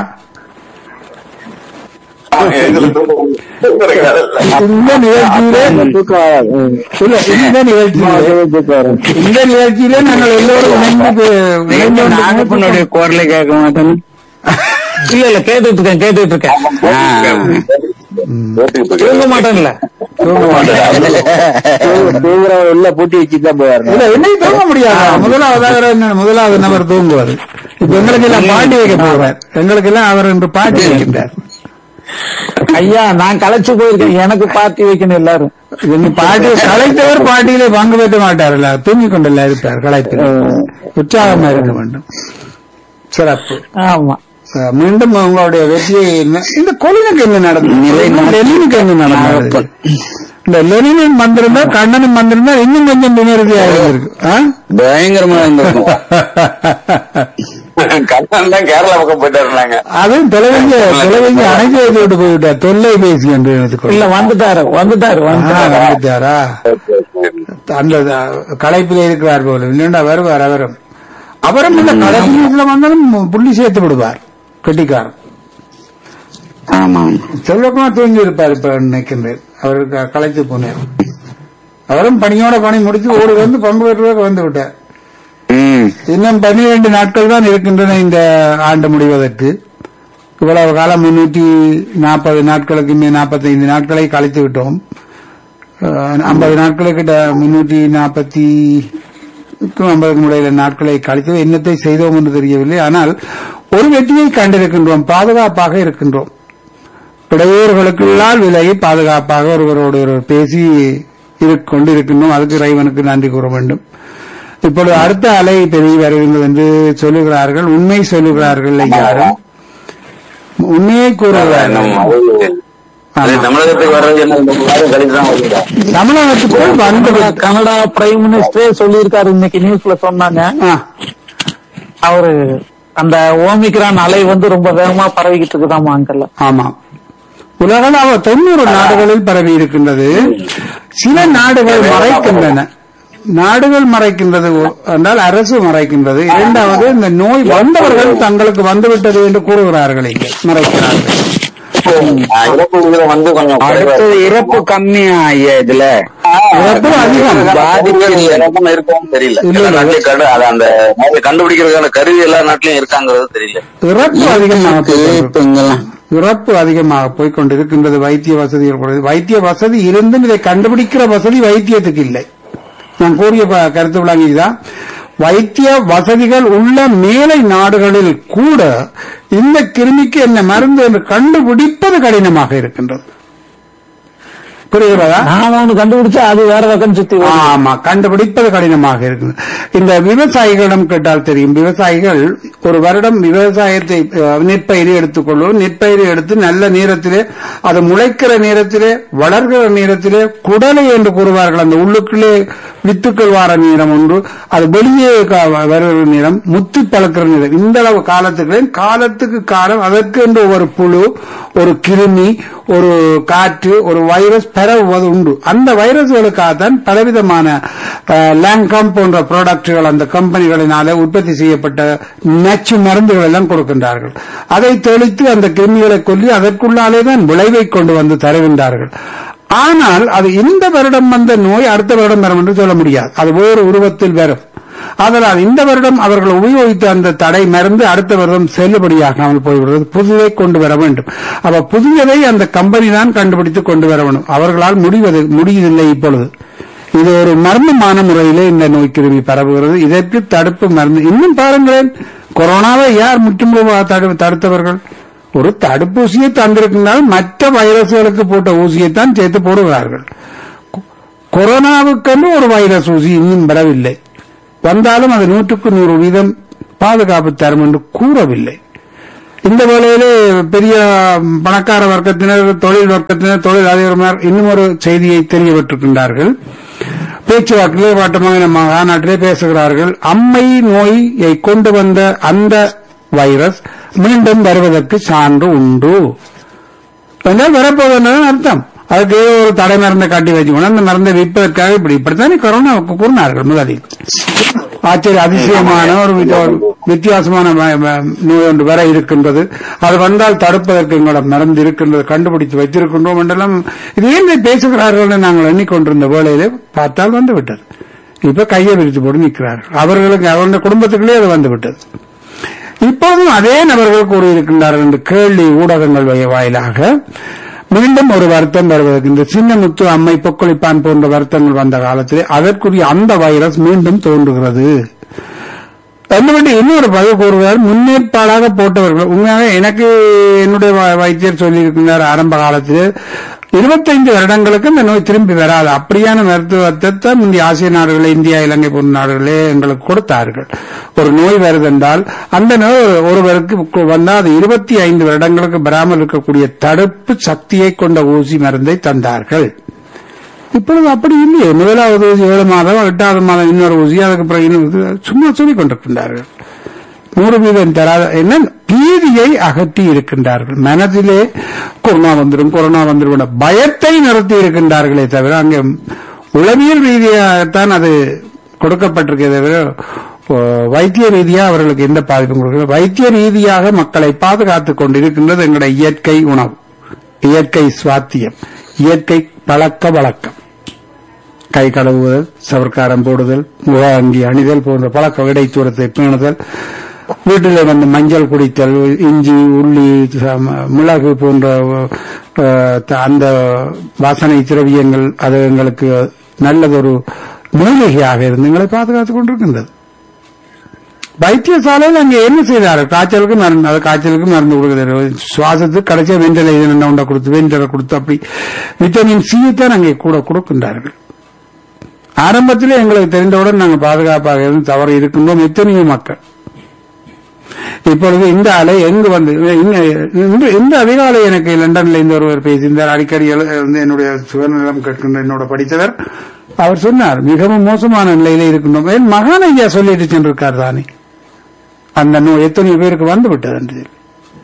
இந்த நிகழ்ச்சியிலே இல்ல இந்த நிகழ்ச்சியிலே இந்த நிகழ்ச்சியிலே நாங்கள் எல்லோரும் இணைந்து பே- இணைந்து நாகப்பனுடைய குரலை கேட்க மாட்டேன் இல்ல இல்ல கேட்டுட்டு இருக்கேன் கேட்டுட்டு இருக்கேன் தூங்க மாட்டேன்ல உள்ள பூட்டி வச்சுதான் போவாரு இல்ல என்னைக்கு தூங்க முடியாது முதலாவதாக என்ன முதலாவது நபர் தூங்குவார் இப்ப எங்களுக்கு எல்லாம் பாட்டி வைக்க போவார் எங்களுக்கு எல்லாம் அவர் இன்று பாட்டி வைக்கின்றார் ஐயா நான் களைச்சு போயிருக்கேன் எனக்கு பார்ட்டி வைக்கணும் எல்லாரும் இவங்க பாட்டி கலைத்தவர் பாட்டியிலே பங்கு பெற்ற மாட்டார்ல தூங்கிக் கொண்டல்ல இருப்பார் கலைத்து உற்சாகமா இருக்க வேண்டும் சிறப்பு ஆமா அஹ் மீண்டும் உங்களுடைய வெற்றியை என்ன- இந்த கொலினுக்கு என்ன நடந்தது லெனினுக்கு என்ன நடந்தது இந்த லெனினும் வந்திருந்தா கண்ணனும் வந்திருந்தா இன்னும் கொஞ்சம் வினர்தியாக இருந்திருக்கு ஆ? பயங்கரமா இருந்திருக்கும் கண்ணன் தான் கேரளா பக்கம் போயிட்டு இருந்தாங்க அதுவும் தொலைவெஞ்ச தொலைவெஞ்ச அணைச்சி வைத்து விட்டு போய்விட்டார் தொல்லை பேசி என்று எடுத்துக்கொள்ள இல்ல வந்துட்டாரு வந்துட்டாரு வந்துட்டாரு வந்துட்டாரா அந்த அஹ், களைப்பில் இருக்கிறார் போல இல்லைண்டா வருவார் அவரும் அவரும் இந்த கடைசி வீட்டுல வந்தாலும் புள்ளி சேர்த்து விடுவார் கெட்டிக்காரன் ஆமா செல்வகுமார் தூங்கி இருப்பார் இப்ப நினைக்கின்றேன் அவருக்கு களைத்து போனார் அவரும் பணியோட பணி முடித்து ஓடி வந்து பங்கு பெற்றுவதற்கு வந்து விட்டார் ம் இன்னும் பன்னிரண்டு நாட்கள் தான் இருக்கின்றன இந்த ஆண்டு முடிவதற்கு இவ்வளவு காலம் முன்னூற்றி நாற்பது நாட்களுக்கு மே நாற்பத்தைந்து நாட்களை கழித்து விட்டோம் ஐம்பது நாட்களுக்கிட்ட முன்னூற்றி நாற்பத்தி ஐம்பதுக்கும் இடையில நாட்களை கழித்து என்னத்தை செய்தோம் என்று தெரியவில்லை ஆனால் ஒரு வெற்றியை கண்டிருக்கின்றோம் பாதுகாப்பாக இருக்கின்றோம் இடையூறுகளுக்குள்ளால் விலகி பாதுகாப்பாக ஒருவரோடு ஒருவர் பேசி இரு- கொண்டிருக்கின்றோம் அதுக்கு இறைவனுக்கு நன்றி கூற வேண்டும் இப்பொழுது அடுத்த அலை பெருகி வருகின்றது என்று சொல்லுகிறார்கள் உண்மை சொல்லுகிறார்கள் யாரும் உண்மையை கூறுகிறார்கள் அது தமிழகத்துக்கு வர்றது என்ன இந்த வாரம் கழிச்சு தான் வருதா தமிழகத்துக்குள் வந்து கனடா- கனடா பிரைம் மினிஸ்டரே சொல்லியிருக்காரு இன்னைக்கு நியூஸ்ல சொன்னாங்க ஆ, அவரு அந்த ஓமிக்ரான் அலை வந்து ரொம்ப வேகமா பரவிக்கிட்டு இருக்குதாமா அங்கெல்லாம் ஆமா உலகளாவ தொண்ணூறு நாடுகளில் பரவி இருக்கின்றது சில நாடுகள் மறைக்கின்றன நாடுகள் மறைக்கின்றது என்றால் அரசு மறைக்கின்றது இரண்டாவது இந்த நோய் வந்தவர்கள் தங்களுக்கு வந்துவிட்டது என்று கூறுகிறார்கள் இங்கே மறைக்கிறார்கள் ஆஹ் இறப்பு விகிதம் வந்து கொஞ்சம் குறைவா அடுத்தது இருக்கு. இறப்பு கம்மியா ஐயா இதுல இறப்பு அதிகம். பாதிப்புகள் இறப்பும் இருக்கும்னு தெரியல இல்ல, எல்லா இல்ல. நாட்டிலையும் கண்டு அது அந்த நோயை கண்டுபிடிக்கிறதுக்கான கருவி எல்லா நாட்டிலயும் இருக்காங்கிறது தெரியல இறப்பு அதிகமாக போய்க்கொண்டிருக்கிறது. இப்ப இங்கெல்லாம் இறப்பு அதிகமாக போய்கொண்டிருக்கின்றது வைத்திய வசதிகள் குறைவு. வைத்திய வசதி இருந்தும் இதை கண்டுபிடிக்கிற வசதி வைத்தியத்துக்கு இல்லை நான் கூறிய ப- கருத்து விளங்கிதான் வைத்திய வசதிகள் உள்ள மேலை நாடுகளில் கூட இந்த கிருமிக்கு என்ன மருந்து என்று கண்டுபிடிப்பது கடினமாக இருக்கின்றது புரிகிறதா நான் ஒண்ணு கண்டுபிடிச்சா அது வேற பக்கம் சுத்தி வரும். ஆமா கண்டுபிடிப்பது கடினமாக இருக்குது இந்த விவசாயிகளிடம் கேட்டால் தெரியும் விவசாயிகள் ஒரு வருடம் விவசாயத்தை அஹ், நெற்பயிரை எடுத்துக்கொள்வோம் நெற்பயிரை எடுத்து நல்ல நேரத்திலே அது முளைக்கிற நேரத்திலே வளர்கிற நேரத்திலே குடலை என்று கூறுவார்கள் அந்த உள்ளுக்குள்ளே வித்துக்கள் வார நேரம் ஒன்று அது வெளியே க- வருகிற நேரம் முத்தி பழக்கிற நேரம் இந்த அளவு காலத்துக்கு காலத்துக்கு காலம் அதற்கு என்று ஒரு புழு ஒரு கிருமி ஒரு காற்று ஒரு வைரஸ் பரவுவது உண்டு அந்த வைரஸ்களுக்காகத்தான் பலவிதமான லேங்காம் போன்ற ப்ராடக்ட்கள் அந்த கம்பெனிகளினால உற்பத்தி செய்யப்பட்ட நச்சு மருந்துகள் எல்லாம் கொடுக்கின்றார்கள் அதை தெளித்து அந்த கிருமிகளை கொல்லி அதற்குள்ளாலே தான் விளைவை கொண்டு வந்து தருகின்றார்கள் ஆனால் அது இந்த வருடம் வந்த நோய் அடுத்த வருடம் வரும் என்று சொல்ல முடியாது அது வேறு உருவத்தில் வரும் அதனால் இந்த வருடம் அவர்கள் உபயோகித்த அந்த தடை மருந்து அடுத்த வருடம் செல்லுபடியாகாமல் போய்விடுவது புதிதை கொண்டு வர வேண்டும் அப்ப புதியதை அந்த கம்பெனி தான் கண்டுபிடித்து கொண்டு வர வேண்டும் அவர்களால் முடிவது முடியவில்லை இப்பொழுது இது ஒரு மர்மமான முறையிலே இந்த நோய் கிருமி பரவுகிறது இதற்கு தடுப்பு மருந்து இன்னும் பாருங்களேன் கொரோனாவை யார் முற்றுமுழுதாக தடு- தடுத்தவர்கள் ஒரு தடுப்பூசியை தந்திருக்கின்றால் மற்ற வைரஸ்களுக்கு போட்ட ஊசியைத்தான் சேர்த்து போடுகிறார்கள் கொரோனாவுக்கென்று ஒரு வைரஸ் ஊசி இன்னும் வரவில்லை வந்தாலும் அது நூற்றுக்கு நூறு வீதம் பாதுகாப்பு தரும் என்று கூறவில்லை இந்த வேளையிலே பெரிய பணக்கார வர்க்கத்தினர் தொழில் வர்க்கத்தினர் தொழில் அதிபர் இன்னும் ஒரு செய்தியை தெரியப்பட்டிருக்கின்றார்கள் பேச்சுவாக்கிலே வாட்டமாக மாநாட்டிலே பேசுகிறார்கள் அம்மை நோயை கொண்டு வந்த அந்த வைரஸ் மீண்டும் வருவதற்கு சான்று உண்டு என்றால் வரப்போவதுன்னு அர்த்தம் அதுக்கு ஏதோ ஒரு தடை மருந்தை காட்டி வச்சுக்கணும் அந்த மருந்தை விற்பதற்காக இப்படி இப்படித்தானே கொரோனாவுக்கு கூறினார்கள் முதலில் ஆச்சரிய அதிசயமான ஒரு வித- ஒரு வித்தியாசமான வ- வ- நோய் ஒன்று வர இருக்கின்றது அது வந்தால் தடுப்பதற்கு எங்களிடம் மருந்து இருக்கின்றது கண்டுபிடித்து வைத்திருக்கின்றோம் என்றெல்லாம் இது ஏன் இதை பேசுகிறார்கள் என்று நாங்கள் எண்ணிக்கொண்டிருந்த வேளையிலே பார்த்தால் வந்து விட்டது இப்ப கையை விரித்து போட்டு நிற்கிறார்கள் அவர்களுக்கு அவருடைய குடும்பத்துக்குள்ளே அது வந்து விட்டது இப்போதும் அதே நபர்கள் கூறியிருக்கின்றார்கள் என்று கேள்வி ஊடகங்கள் வழி- வாயிலாக மீண்டும் ஒரு வருத்தம் வருவதற்கு இந்த சின்ன முத்து அம்மை பொக்களிப்பான் போன்ற வருத்தங்கள் வந்த காலத்திலே அதற்குரிய அந்த வைரஸ் மீண்டும் தோன்றுகிறது என்னவென்று இன்னொரு பதில் கூறுகிறார் முன்னேற்பாடாக போட்டவர்கள் உண்மையாக எனக்கு என்னுடைய வ- வைத்தியர் சொல்லியிருக்கிறார் ஆரம்ப காலத்தில் இருபத்தைந்து வருடங்களுக்கு இந்த நோய் திரும்பி வராது அப்படியான மருத்துவத்தை தான் இந்திய ஆசிய நாடுகளே இந்தியா இலங்கை போன்ற நாடுகளே எங்களுக்கு கொடுத்தார்கள் ஒரு நோய் வருதென்றால் அந்த நோய் ஒரு- ஒருவருக்கு வந்தால் அது இருபத்தி ஐந்து வருடங்களுக்கு வராமல் இருக்கக்கூடிய தடுப்பு சக்தியை கொண்ட ஊசி மருந்தை தந்தார்கள் இப்பொழுது அப்படி இல்லையே முதலாவது ஊசி ஏழு மாதம் எட்டாவது மாதம் இன்னொரு ஊசி அதுக்கு பிறகு இன்னொரு ஊசி, சும்மா சொல்லிக் கொண்டிருக்கின்றார்கள் நூறு வீதம் தராத என்ன பீதியை அகற்றி இருக்கின்றார்கள் மனதிலே கொரோனா வந்துடும் கொரோனா வந்துடும் என்ற பயத்தை நிறுத்தி இருக்கின்றார்களே தவிர அங்கே உளவியல் ரீதியாகத்தான் அது கொடுக்கப்பட்டிருக்கே தவிர ஓ, வைத்திய ரீதியாக அவர்களுக்கு எந்த பாதிப்பும் கொடுக்கிறது வைத்திய ரீதியாக மக்களை பாதுகாத்துக் கொண்டிருக்கின்றது எங்களுடைய இயற்கை உணவு இயற்கை சுவாத்தியம் இயற்கை பழக்க வழக்கம் கை கழுவுதல் சவர்க்காரம் போடுதல் முக அங்கி அணிதல் போன்ற பழக்க இடைத்தூரத்தை பேணுதல் வீட்டில் வந்து மஞ்சள் குடித்தல் இஞ்சி உள்ளி சம- மிளகு போன்ற அஹ், த- அந்த வாசனை திரவியங்கள் அது எங்களுக்கு நல்லதொரு மூலிகையாக இருந்து எங்களை பாதுகாத்துக் கொண்டிருக்கின்றது வைத்தியசாலையில் அங்கே என்ன செய்தார்கள் காய்ச்சலுக்கு மருந்து அது காய்ச்சலுக்கு மருந்து கொடுக்கிறார்கள் சுவாசத்துக்கு கடைசியா வெண்டிலேஷன் என்ன உண்டா கொடுத்து வெண்டிலை கொடுத்து அப்படி விட்டமின் சி தான் அங்கே கூட கொடுக்கின்றார்கள் ஆரம்பத்திலே எங்களுக்கு தெரிந்தவுடன் நாங்கள் பாதுகாப்பாக இருந்து தவறு இருக்கின்றோம் எத்தனையோ மக்கள் இப்பொழுது இந்த அலை எங்கு வந்து இன்ன- இன்று இந்த அதிகாலை எனக்கு லண்டன்ல இருந்து ஒருவர் பேசியிருந்தார் அடிக்கடி எழு- வந்து என்னுடைய சுகநலம் கேட்கின்ற என்னோட படித்தவர் அவர் சொன்னார் மிகவும் மோசமான நிலையில இருக்கின்றோம் என் மகான் ஐயா சொல்லிட்டு சென்றிருக்கார் தானே அந்த நோய் எத்தனை பேருக்கு வந்து விட்டது என்று சொல்லி.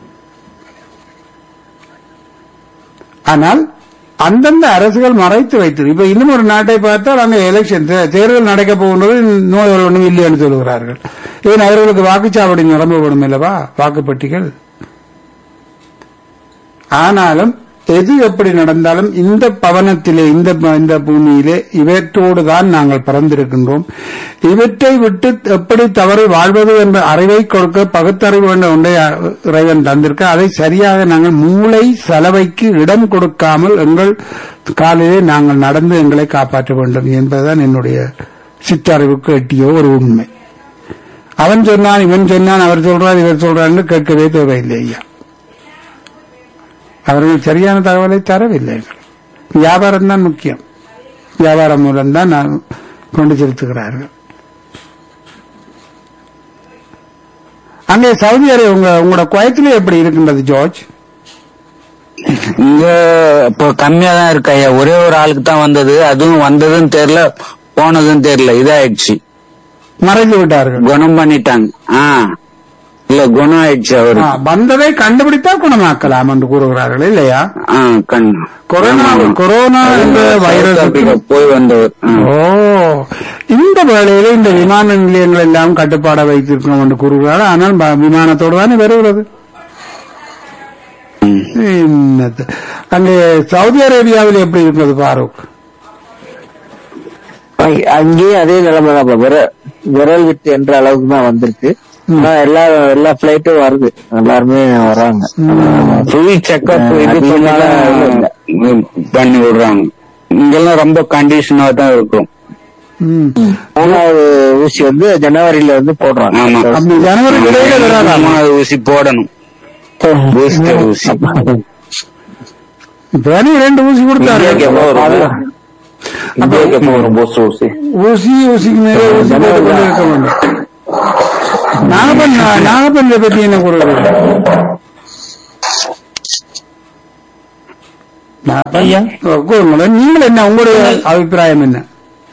ஆனால் அந்தந்த அரசுகள் மறைத்து வைத்தது இப்ப இன்னும் ஒரு நாட்டை பார்த்தால் அங்க எலெக்ஷன் தே- தேர்தல் நடக்க போகின்றது நோய்கள் ஒன்றும் இல்லை என்று சொல்கிறார்கள் ஏன் அவர்களுக்கு வாக்குச்சாவடி நிரம்பப்படும் அல்லவா வாக்குப்பட்டிகள் ஆனாலும் எது எப்படி நடந்தாலும் இந்த பவனத்திலே இந்த இந்த பூமியிலே இவற்றோடு தான் நாங்கள் பிறந்திருக்கின்றோம் இவற்றை விட்டு எப்படி தவறு வாழ்வது என்ற அறிவை கொடுக்க பகுத்தறிவு என்ற ஒன்றை இறைவன் தந்திருக்க அதை சரியாக நாங்கள் மூளை சலவைக்கு இடம் கொடுக்காமல் எங்கள் காலிலே நாங்கள் நடந்து எங்களை காப்பாற்ற வேண்டும் என்பதுதான் என்னுடைய சிற்றறிவுக்கு எட்டிய ஒரு உண்மை அவன் சொன்னான் இவன் சொன்னான் அவர் சொல்றார் இவர் சொல்றான்னு கேட்கவே தேவையில்லை ஐயா அவர்கள் சரியான தகவலை தரவில்லை வியாபாரம் தான் முக்கியம் வியாபாரம் மூலம் தான் நான் கொண்டு செலுத்துகிறார்கள் அங்கே சவுதி அரேபியா உங்க உங்களோட குவைத்திலே எப்படி இருக்கின்றது ஜார்ஜ் இங்க இப்போ கம்மியா தான் இருக்கு ஐயா ஒரே ஒரு ஆளுக்கு தான் வந்தது அதுவும் வந்ததும் தெரியல போனதும் தெரியல இதாயிடுச்சு மறைந்து விட்டார்கள் குணம் பண்ணிட்டாங்க ஆ இல்ல குணம் ஆயிடுச்சு அவரு ஆ, வந்ததை கண்டுபிடித்தால் குணமாக்கலாம் என்று கூறுகிறார்கள் இல்லையா ஆ கண் கொரோனா கொரோனா என்ற வைரஸ் ஆப்பிரிக்கா போய் வந்தவர் ஆ. ஓ இந்த வேளையில இந்த விமான நிலையங்கள் எல்லாம் கட்டுப்பாட வைத்திருக்கோம் என்று கூறுகிறார்கள் ஆனால் ப- விமானத்தோடு தானே வருகிறது என்னது? அங்கே சவுதி அரேபியாவில் எப்படி இருக்கிறது பாரூக் அங்கேயும் அதே நிலைமை தான் விர விரல் விட்டு என்ற அளவுக்கு தான் வந்திருக்கு ஆனா எல்லா எல்லா பிளைட்டும் வருது எல்லாருமே வராங்க ஃபுல் செக்அப் இது பண்ணலாம் ம், பண்ணி விடுறாங்க இங்கெல்லாம் ரொம்ப கண்டிஷனா தான் இருக்கும் ம். மூணாவது ஊசி வந்து ஜனவரியில வந்து போடுறாங்க ஆமா அப்படி ஜனவரி இடையில வராதா மூணாவது ஊசி போடணும் பூஸ்டர் ஊசி இப்பதானே இரண்டு ஊசி கொடுத்தாரு இந்தியாவுக்கு எவ்வளவு வரும் இந்தியாவுக்கு எப்போ வரும் போஸ்ட் ஊசி ஊசி ஊசிக்கு மேலே ஊசி போட்டுக் கொண்டே இருக்க வேண்டும் நாகப்பன் நாகப்பன் பத்தி என்ன கூறுகிறது ஐயா. கூறுங்களேன் நீங்கள் என்ன உங்களுடைய அபிப்பிராயம் என்ன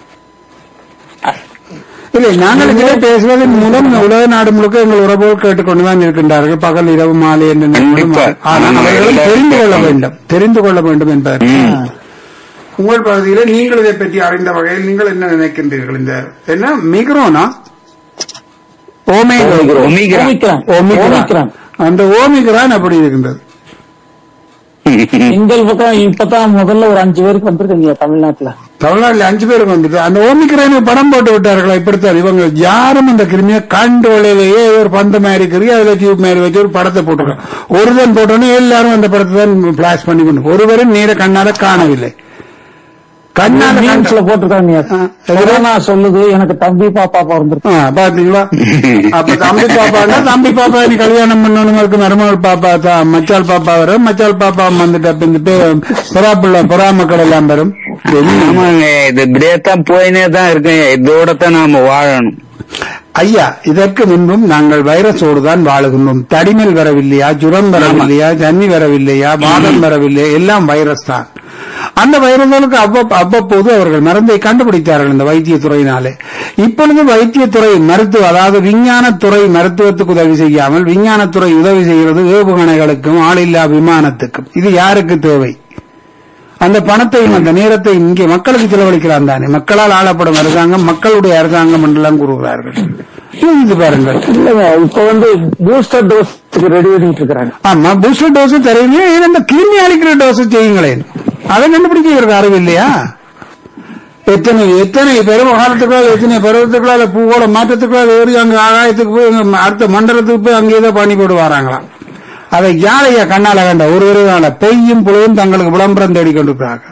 இல்லை நாங்கள் இதிலே பேசுவதன் மூலம் உலக நாடு முழுக்க எங்கள் உறவுகள் கேட்டுக்கொண்டுதான் இருக்கின்றார்கள் பகல் இரவு மாலை என்று கண்டிப்பா. ஆனால் ஆமா, அவர்களும் எல்லாரும் தெரிந்து கொள்ள கேட்பாங்க. வேண்டும் தெரிந்து கொள்ள வேண்டும் என்பதற்கு ம். உங்கள் பகுதியில நீங்கள் இதை பற்றி அறிந்த வகையில் நீங்கள் என்ன நினைக்கின்றீர்கள் இந்த என்ன மிக்ரோனா ஓமே ஓமிக்ரான். Omicron Omicron. அந்த ஓமிக்ரான் அப்படி இருக்கின்றது எங்கள் பக்கம் இப்பதான் முதல்ல ஒரு அஞ்சு பேருக்கு வந்திருக்கீங்க தமிழ்நாட்டுல தமிழ்நாட்டில் அஞ்சு பேருக்கு வந்துட்டு அந்த ஓமிக்ரானுக்கு படம் போட்டு விட்டார்களா இப்படித்தான் இவங்க யாரும் அந்த கிருமியை கண்டு வழியிலேயே ஒரு பந்து மாதிரி கிருமி அதுல டியூப் மாதிரி வச்சு ஒரு படத்தை போட்டிருக்காங்க ஒருவன் போட்டோன்னே எல்லாரும் அந்த படத்தை தான் பிளாஷ் பண்ணி கொண்டு ஒருவரும் நேர கண்ணால காணவில்லை கண்ணால கண்ட- மீம்ஸ்ல போட்டிருக்காங்க ஆ, கொரோனா சொல்லுது எனக்கு தம்பி பாப்பா பிறந்திருக்கு ஆ, பாத்தீங்களா அப்ப தம்பி பாப்பான்னா தம்பி பாப்பா நீ கல்யாணம் பண்ணணுங்களுக்கு மருமகள் பாப்பா தான் மச்சால் பாப்பா வரும் மச்சால் பாப்பா வந்துட்டு அப்ப இந்த பே- புறாப்புள்ள புறா மக்கள் எல்லாம் வரும் என்ன? ஆமாங்க இது இப்படியே தான் போயினே தான் இருக்கேன் இதோட தான் நாம வாழணும் ஐயா இதற்கு முன்பும் நாங்கள் வைரஸோடு தான் வாழுகின்றோம் தடிமல் வரவில்லையா ஜுரம் வரவில்லையா தண்ணி வரவில்லையா வாதம் வரவில்லையா எல்லாம் வைரஸ் தான் அந்த வைரஸ்களுக்கு அவ்வப்ப அவ்வப்போது அவர்கள் மருந்தை கண்டுபிடித்தார்கள் இந்த வைத்தியத்துறையினாலே இப்பொழுது வைத்தியத்துறை மருத்துவ அதாவது விஞ்ஞானத்துறை மருத்துவத்துக்கு உதவி செய்யாமல் விஞ்ஞானத்துறை உதவி செய்கிறது ஏவுகணைகளுக்கும் ஆளில்லா விமானத்துக்கும் இது யாருக்கு தேவை அந்த பணத்தையும் அந்த நேரத்தை இங்கே மக்களுக்கு செலவழிக்கிறான் தானே மக்களால் ஆளப்படும் அரசாங்கம் மக்களுடைய அரசாங்கம் என்றெல்லாம் கூறுகிறார்கள் இது பாருங்கள் இல்லங்க இப்ப வந்து பூஸ்டர் டோஸ் ரெடி பண்ணிட்டு இருக்கிறாங்க ஆமா பூஸ்டர் டோஸ் தருவீங்க ஏன் அந்த கிருமி அளிக்கிற டோஸ் செய்யுங்களேன் அதை கண்டுபிடிக்க இவருக்கு அறிவு இல்லையா எத்தனை எத்தனை பெருமகாலத்துக்குள்ளால் எத்தனை பருவத்துக்குள்ளால் பூவோட மாற்றத்துக்குள்ளால் ஏறி அங்க ஆகாயத்துக்கு போய் அங்க அடுத்த மண்டலத்துக்கு போய் அங்கே ஏதோ பண்ணி போட்டு வராங்களாம் அதை யாரையா கண்ணால கண்ட ஒரு ஒரு பொய்யும் புழையும் தங்களுக்கு விளம்பரம் தேடிக்கொண்டிருக்கிறார்கள்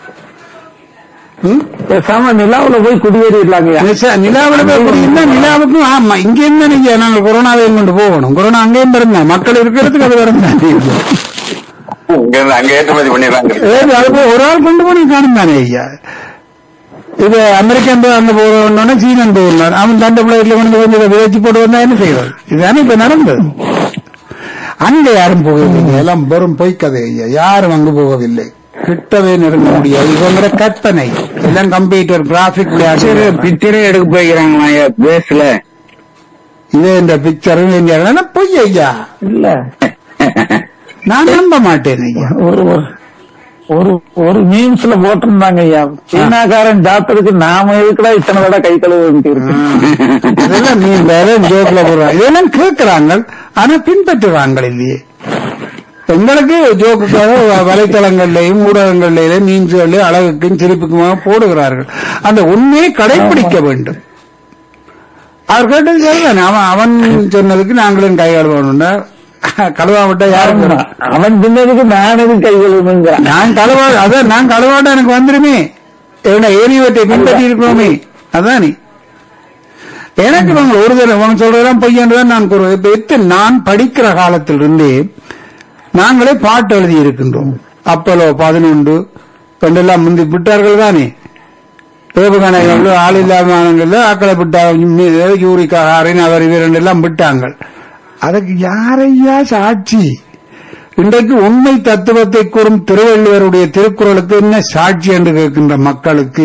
ம்? பேசாம நிலாவுல போய் குடியேறிடலாங்க நிசா- நிலாவுல போய் அப்படி இருந்தா நிலாவுக்கும் ஆமா இங்க என்ன நீங்க நாங்க கொரோனாவையும் கொண்டு போகணும் கொரோனா அங்கேயும் பிறந்தா மக்கள் இருக்கிறதுக்கு அது பிறந்தா இங்க இருந்து அங்க ஏற்றுமதி பண்ணிடுறாங்க ஏது அது போய் ஒரு ஆள் கொண்டு போய் காணும் தானே ஐயா இது அமெரிக்கன் போய் அங்க போகணும்னா சீனன் போகணும் அவன் தண்டை பிள்ளைகளை கொண்டு வந்து கொஞ்சம் விதைச்சு போட்டு வந்தா என்ன செய்வது இதுதானே இப்ப நடந்தது அங்க யாரும் போகவில்லை எல்லாம் வெறும் பொய்க்கதை ஐயா யாரும் அங்கு போகவில்லை கிட்டவே நெருங்க முடியாது இவங்கிற கற்பனை எல்லாம் கம்ப்யூட்டர் கிராபிக் விளையாட்டு பிக்சரே எடுக்க போய்க்கிறாங்களா பேஸ்ல இதே இந்த பிக்சர் பொய் ஐயா இல்ல நான் நம்ப மாட்டேன் ஐயா ஒரு ஒரு- ஒரு ஒரு மீம்ஸ்ல போட்டிருந்தாங்க ஐயா சீனாக்காரன் டாக்டருக்கு நாம எதுக்குடா இத்தனை தடவை கை கழுவ வேண்டியிருக்கு இதெல்லாம் நீ வேற ஜோக்ல போடுறாங்க இதெல்லாம் கேட்கிறாங்க ஆனா பின்பற்றுறாங்க இல்லையே எங்களுக்கு ஜோக்குக்காக வ- வலைத்தளங்கள்லயும் ஊடகங்கள்லயும் மீன்ஸ்கள்லயும் அழகுக்கும் சிரிப்புக்குமாக போடுகிறார்கள் அந்த உண்மையை கடைபிடிக்க வேண்டும் அவர் கேட்டது சரிதானே அவன் அவன் சொன்னதுக்கு நாங்களும் கை கழுவணும்னா கழுவாவிட்டா யாரும் அவன் தின்னதுக்கு நான் எதுக்கு கை கழுவணுங்கிறான் நான் கழுவா அதான் நான் கழுவாட்ட எனக்கு வந்துருமே என்ன ஏனிவற்றை பின்பற்றி இருக்கணுமே அதானே எனக்கு இவங்க ஒரு தடவை இவங்க சொல்றதெல்லாம் பொய்யன்றதான் நான் கூறுவேன் இப்ப எத்தனை நான் படிக்கிற காலத்திலிருந்தே நாங்களே பாட்டு எழுதி இருக்கின்றோம் அப்பலோ பதினொன்று பெண்டெல்லாம் முந்தி விட்டார்கள் தானே ஏவுகணைகள் ஆள் இல்லாமல ஆக்களை விட்டாங்க யூரிக்கா ஹாரின் அவர் இவர் எல்லாம் விட்டாங்க அதுக்கு யாரையா சாட்சி இன்றைக்கு உண்மை தத்துவத்தை கூறும் திருவள்ளுவருடைய திருக்குறளுக்கு என்ன சாட்சி என்று கேட்கின்ற மக்களுக்கு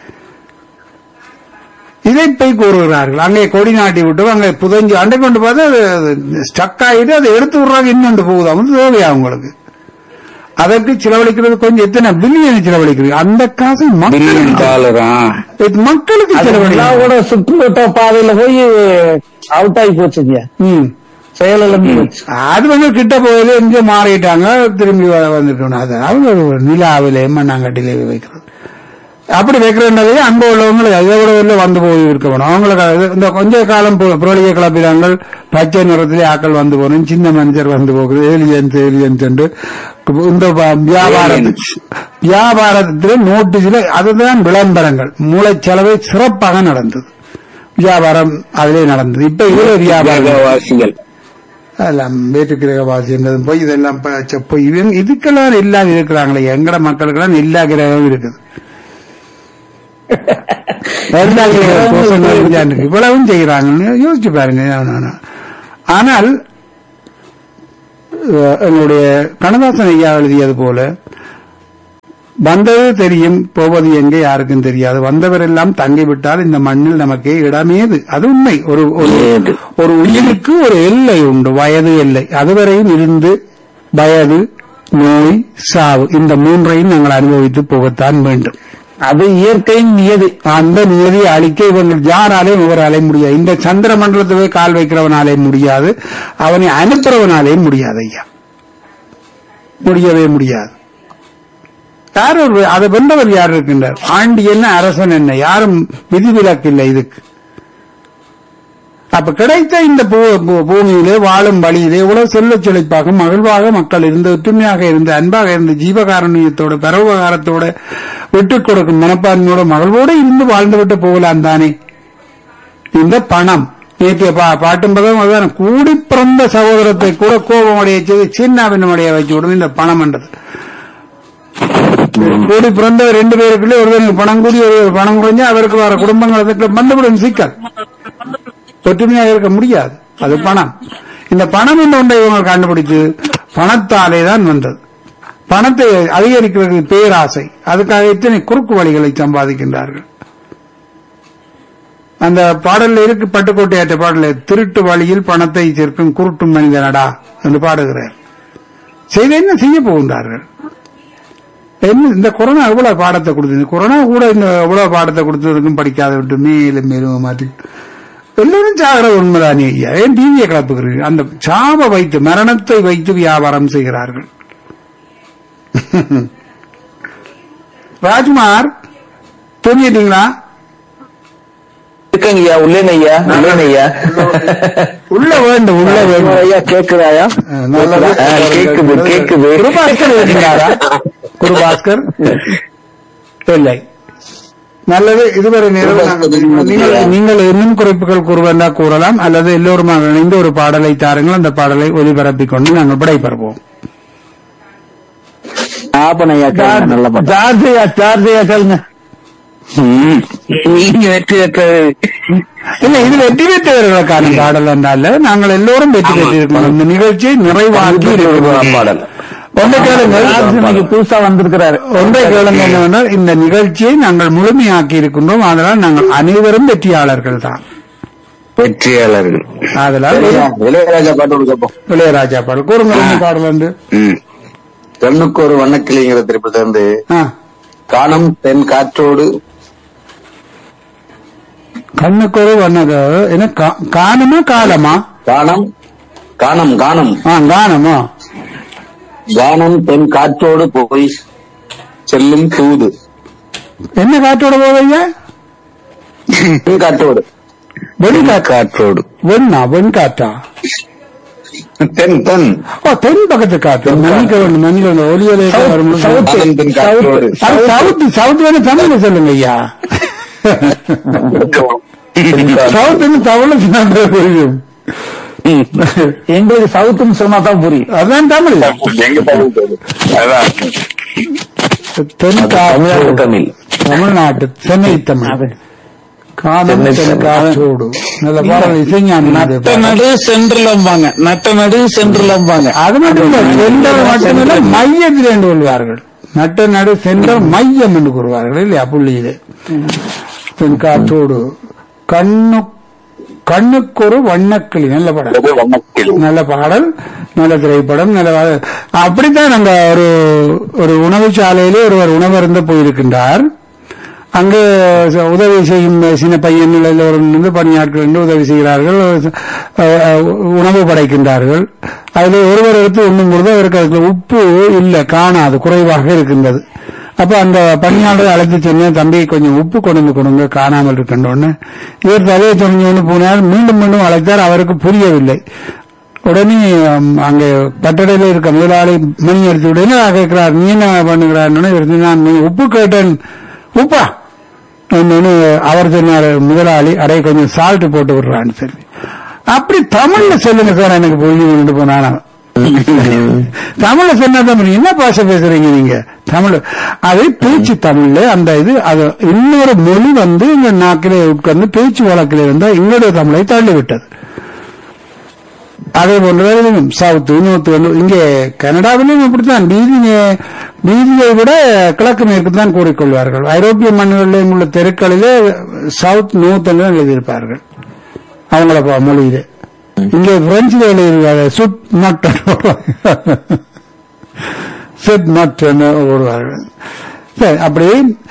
இதை போய் கூறுகிறார்கள் அங்கே கொடி நாட்டி விட்டு அங்கே புதஞ்சு அண்டை கொண்டு பார்த்தா அது ஸ்டக் ஆகிட்டு அதை எடுத்து விடுறாங்க இன்னொன்று போகுது அவங்க தேவையா அவங்களுக்கு அதற்கு செலவழிக்கிறது கொஞ்சம் எத்தனை பில்லியன் செலவழிக்கிறது அந்த காசு பில்லியன் மக்கள் டாலரா இது மக்களுக்கு அது செலவழிக்கிறது கூட சுற்றுவட்ட பாதையில போய் அவுட் ஆகி போச்சுங்க ம். செயலிழந்து போச்சு அது வந்து கிட்ட போகுது எங்க மாறிட்டாங்க திரும்பி வ- வந்துட்டோம் அது அவங்க ஒரு நிலாவிலே மண்ணாங்கட்டிலே வைக்கிறது அப்படி வைக்கிறதுனாலே அங்க உள்ளவங்க அதை விட வெளில வந்து போய் இருக்க வேணும் அவங்களுக்கு அது- இந்த கொஞ்ச காலம் புரோலிய கிளப்பினாங்கள் பச்சை நிறத்திலே ஆக்கள் வந்து போகணும் சின்ன மனிதர் வந்து போகுது ஏலியன்ஸ் ஏலியன்ஸ் என்று இந்த வ- வியாபாரத்து வியாபாரத்தில் நோட்டீஸ்ல அதுதான் விளம்பரங்கள் மூளைச்சலவை சிறப்பாக நடந்தது வியாபாரம் அதிலே நடந்தது இப்ப இதுல வியாபாரம் வாசிகள் எல்லாம் வேற்றுக்கிரகவாசி என்றதும் போய் இதெல்லாம் ப- போய் இவங்க இதுக்கெல்லாம் இல்லாத இருக்கிறாங்களே எங்கட மக்களுக்கெல்லாம் எல்லா கிரகம் இருக்குது எல்லா கிரக தோஷங்களும் கொஞ்சம் இருக்கு. இவ்வளவும் செய்யறாங்கன்னு யோசிச்சு பாருங்க ஆனா- ஆனால் அஹ், எங்களுடைய கண்ணதாசன் ஐயா எழுதியது போல வந்தது தெரியும் போவது எங்கே யாருக்கும் தெரியாது வந்தவர் எல்லாம் தங்கிவிட்டால் இந்த மண்ணில் நமக்கு இடமேது அது உண்மை ஒரு ஒரு- ஒரு உயிருக்கு ஒரு எல்லை உண்டு வயது எல்லை அதுவரையும் இருந்து வயது நோய் சாவு இந்த மூன்றையும் நாங்கள் அனுபவித்து போகத்தான் வேண்டும் அது இயற்கையின் நியதி அந்த நியதியை அழிக்க இவங்க யாராலையும் இவராலே முடியாது இந்த சந்திர மண்டலத்துவே கால் வைக்கிறவனாலே முடியாது அவனை அனுப்புறவனாலே முடியாது ஐயா முடியவே முடியாது யார் ஒரு அதை வென்றவர் யார் இருக்கின்றார் ஆண்டி என்ன அரசன் என்ன யாரும் விதிவிலக்கு இல்லை இதுக்கு அப்ப கிடைத்த இந்த பூ- பூ- பூமியிலே வாழும் வழியிலே இவ்வளவு செல்ல செழிப்பாக மகிழ்வாக மக்கள் இருந்து ஒற்றுமையாக இருந்து அன்பாக இருந்து ஜீவகாருண்யத்தோட பரோபகாரத்தோட விட்டுக் கொடுக்கும் மனப்பான்மையோட மகிழ்வோடு இருந்து வாழ்ந்துவிட்டு போகலாம் தானே இந்த பணம் நேற்றைய பா பாட்டும் பதம் அதுதான் கூடி பிறந்த சகோதரத்தை கூட கோபமடைய செய்து சின்னாபின்னமடைய வச்சு விடும் இந்த பணம் என்றது கூடி பிறந்த ரெண்டு பேருக்குள்ளே ஒருவர் பணம் கூடி ஒரு பணம் குறைஞ்சு அவருக்கு வர குடும்பங்களுக்கு வந்துவிடும் சிக்கல் ஒற்றுமையாக இருக்க முடியாது அது பணம் இந்த பணம் என்ற ஒன்றை இவங்க கண்டுபிடிச்சு பணத்தாலே தான் வந்தது பணத்தை அதிகரிக்கிறது பேராசை அதுக்காக இத்தனை குறுக்கு வழிகளை சம்பாதிக்கின்றார்கள் அந்த பாடல்ல இருக்கு பட்டுக்கோட்டையாற்ற பாடல திருட்டு வழியில் பணத்தை சேர்க்கும் குருட்டும் மனிதனடா என்று பாடுகிறார் செய்த என்ன செய்ய போகின்றார்கள் என்ன இந்த கொரோனா எவ்வளவு பாடத்தை கொடுத்தது கொரோனா கூட இந்த எவ்வளவு பாடத்தை கொடுத்ததுக்கும் படிக்காத விட்டு மேலும் மேலும் மாற்றி எல்லோரும் சாகிற உண்மைதானே ஐயா ஏன் டிவியை கிளப்புகிறீர்கள் அந்த சாப வைத்து மரணத்தை வைத்து வியாபாரம் செய்கிறார்கள் ராஜ்குமார் தூங்கிட்டீங்களா இருக்கங்க ஐயா உள்ளேங்க ஐயா உள்ளேங்க ஐயா உள்ள வேண்டும் உள்ள வேண்டும் ஐயா கேக்குதாயா அஹ், நல்லது. ஆ, கேக்குது, கேக்குது. குருபாஸ்கர் இருக்கிறாரா குருபாஸ்கர் இல்லை நல்லது இதுவரை நேரம் நாங்கள் நீங்கள் நீங்கள் இன்னும் குறிப்புகள் கூறுவதா கூறலாம் அல்லது எல்லோருமாக இணைந்து ஒரு பாடலை தாருங்கள் அந்த பாடலை ஒலிபரப்பிக் கொண்டு நாங்கள் விடைபெறுவோம் ஆப்பன் ஐயா கேளுங்க, நல்ல பாட்டு. ஜார்ஜியா ஜார்ஜியா கேளுங்க ம். நீங்க வெற்றி பெற்றது இல்ல இது வெற்றி பெற்றவர்களுக்கான பாடல் என்றால நாங்கள் எல்லோரும் வெற்றி பெற்றிருக்கோம் இந்த நிகழ்ச்சியை நிறைவாக்கி இருக்கிறோம் பாடல் ஒன்றை கேளுங்கள் ஜார்ஜ் இன்னைக்கு புதுசா வந்திருக்கிறாரு ஒன்றை கேளுங்க என்னவென்றால் இந்த நிகழ்ச்சியை நாங்கள் முழுமையாக்கி இருக்கின்றோம் அதனால் நாங்கள் அனைவரும் வெற்றியாளர்கள் தான் வெற்றியாளர்கள் அதெல்லாம் இளையராஜா பாட்டு ஒரு கேட்போம் இளையராஜா பாடல் கூறுங்க என்ன பாடல் வந்து ம். கண்ணுக்கு ஒரு வண்ணக்கிளிங்கிற திரைப்படத்தை வந்து ஆ, காணம் தென் காற்றோடு கண்ணுக்கு ஒரு வண்ணது என்ன கா- காணமா காலமா காணம் காணம் காணம் ஆ காணமா கானம் தென் காற்றோடு போய் செல்லும் தூது என்ன காற்றோட போவீங்க தென் காற்றோடு வெண் காற்றோடு வெண்ணா வெண் காற்றா தென் தென் ஓ தென் பக்கத்து காற்று மன்னிக்க வேண்டும் மன்னிக்க வேண்டும் ஒளியலை வரும்போது காணம் தென் காற்றோடு அது சவுத் சவுத் வேணும் தமிழ்ல சொல்லுங்க ஐயா சவுத்துன்னு தமிழ்ல சொன்னா புரியும் எங்களுக்கு சவுத்துன்னு சொன்னா தான் புரியும் அதான் தமிழ் எங்க தமிழ் சொல்லு. அதான் தென் தமிழ்நாடு காற்று தமிழ் தமிழ்நாட்டு சென்னை தமிழ் காணம் தென் காற்றோடு நல்ல பாடல் இசைஞானி நட்ட நடு சென்றுலம்பாங்க நட்ட நடு சென்றுலம்பாங்க அது மட்டும் இல்ல சென்டர் மட்டுமில்ல மையத்தில் என்று கொள்வார்கள் நட்ட நடு சென்டர் மையம் என்று கூறுவார்கள் இல்லையா புள்ளியிலே தென் காற்றோடு கண்ணு கண்ணுக்கொரு வண்ணக்கிளி நல்ல படம் அது வண்ணக்கிளி. நல்ல பாடல் நல்ல திரைப்படம் நல்ல பா- அப்படித்தான் நாங்க ஒரு ஒரு உணவு சாலையிலே ஒருவர் உணவருந்த போயிருக்கின்றார் அங்கு ச- உதவி செய்யும் சின்ன பையன் இருந்து பணியாட்கள் என்று உதவி செய்கிறார்கள் அஹ், அஹ், உணவு படைக்கின்றார்கள் அதில் ஒருவர் எடுத்து உண்ணும் பொழுது அவருக்கு அதுல உப்பு இல்லை காணாது குறைவாக இருக்கின்றது அப்ப அந்த பணியாளரை அழைத்து சென்று தம்பி கொஞ்சம் உப்பு கொண்டு வந்து கொடுங்க காணாமல் இருக்கின்றோன்னு இவர் தலையை தொடங்கி போனார் மீண்டும் மீண்டும் அழைத்தார் அவருக்கு புரியவில்லை உடனே ம், அங்கே கட்டடையில் இருக்க முதலாளி மணி எடுத்து உடனே கேட்கிறார் நீ என்ன பண்ணுகிறான்னு இவர் நான் நீ உப்பு கேட்டேன் உப்பா என்னன்னு அவர் சொன்னார் முதலாளி அடைய கொஞ்சம் சால்ட் போட்டு விடுறான்னு சொல்லி அப்படி தமிழ்ல சொல்லுங்க சார் எனக்கு புரிஞ்சு கொண்டு போனானா தமிழ்ல சொன்னா தமிழ் என்ன பாஷை பேசுறீங்க நீங்க தமிழ் அது பேச்சு தமிழ்ல அந்த இது அது இன்னொரு மொழி வந்து இந்த நாக்கிலே உட்கார்ந்து பேச்சு வழக்கிலே இருந்தா எங்களுடைய தமிழை தள்ளி விட்டது அதே போன்றுதான் சவுத்து நூத்து இங்கே கனடாவிலும் இப்படித்தான் பீதியை பீதியை விட கிழக்கு மேற்கு தான் கூறிக்கொள்வார்கள் ஐரோப்பிய மண்ணுகளில் உள்ள தெருக்களிலே சவுத் நூத் என்று தான் எழுதியிருப்பார்கள் அவங்கள ப- மொழியிலே இங்கே பிரெஞ்சில் எழுதியிருக்காங்க சுட் மட் சுட் மட் வருவார்கள் சரி அப்படி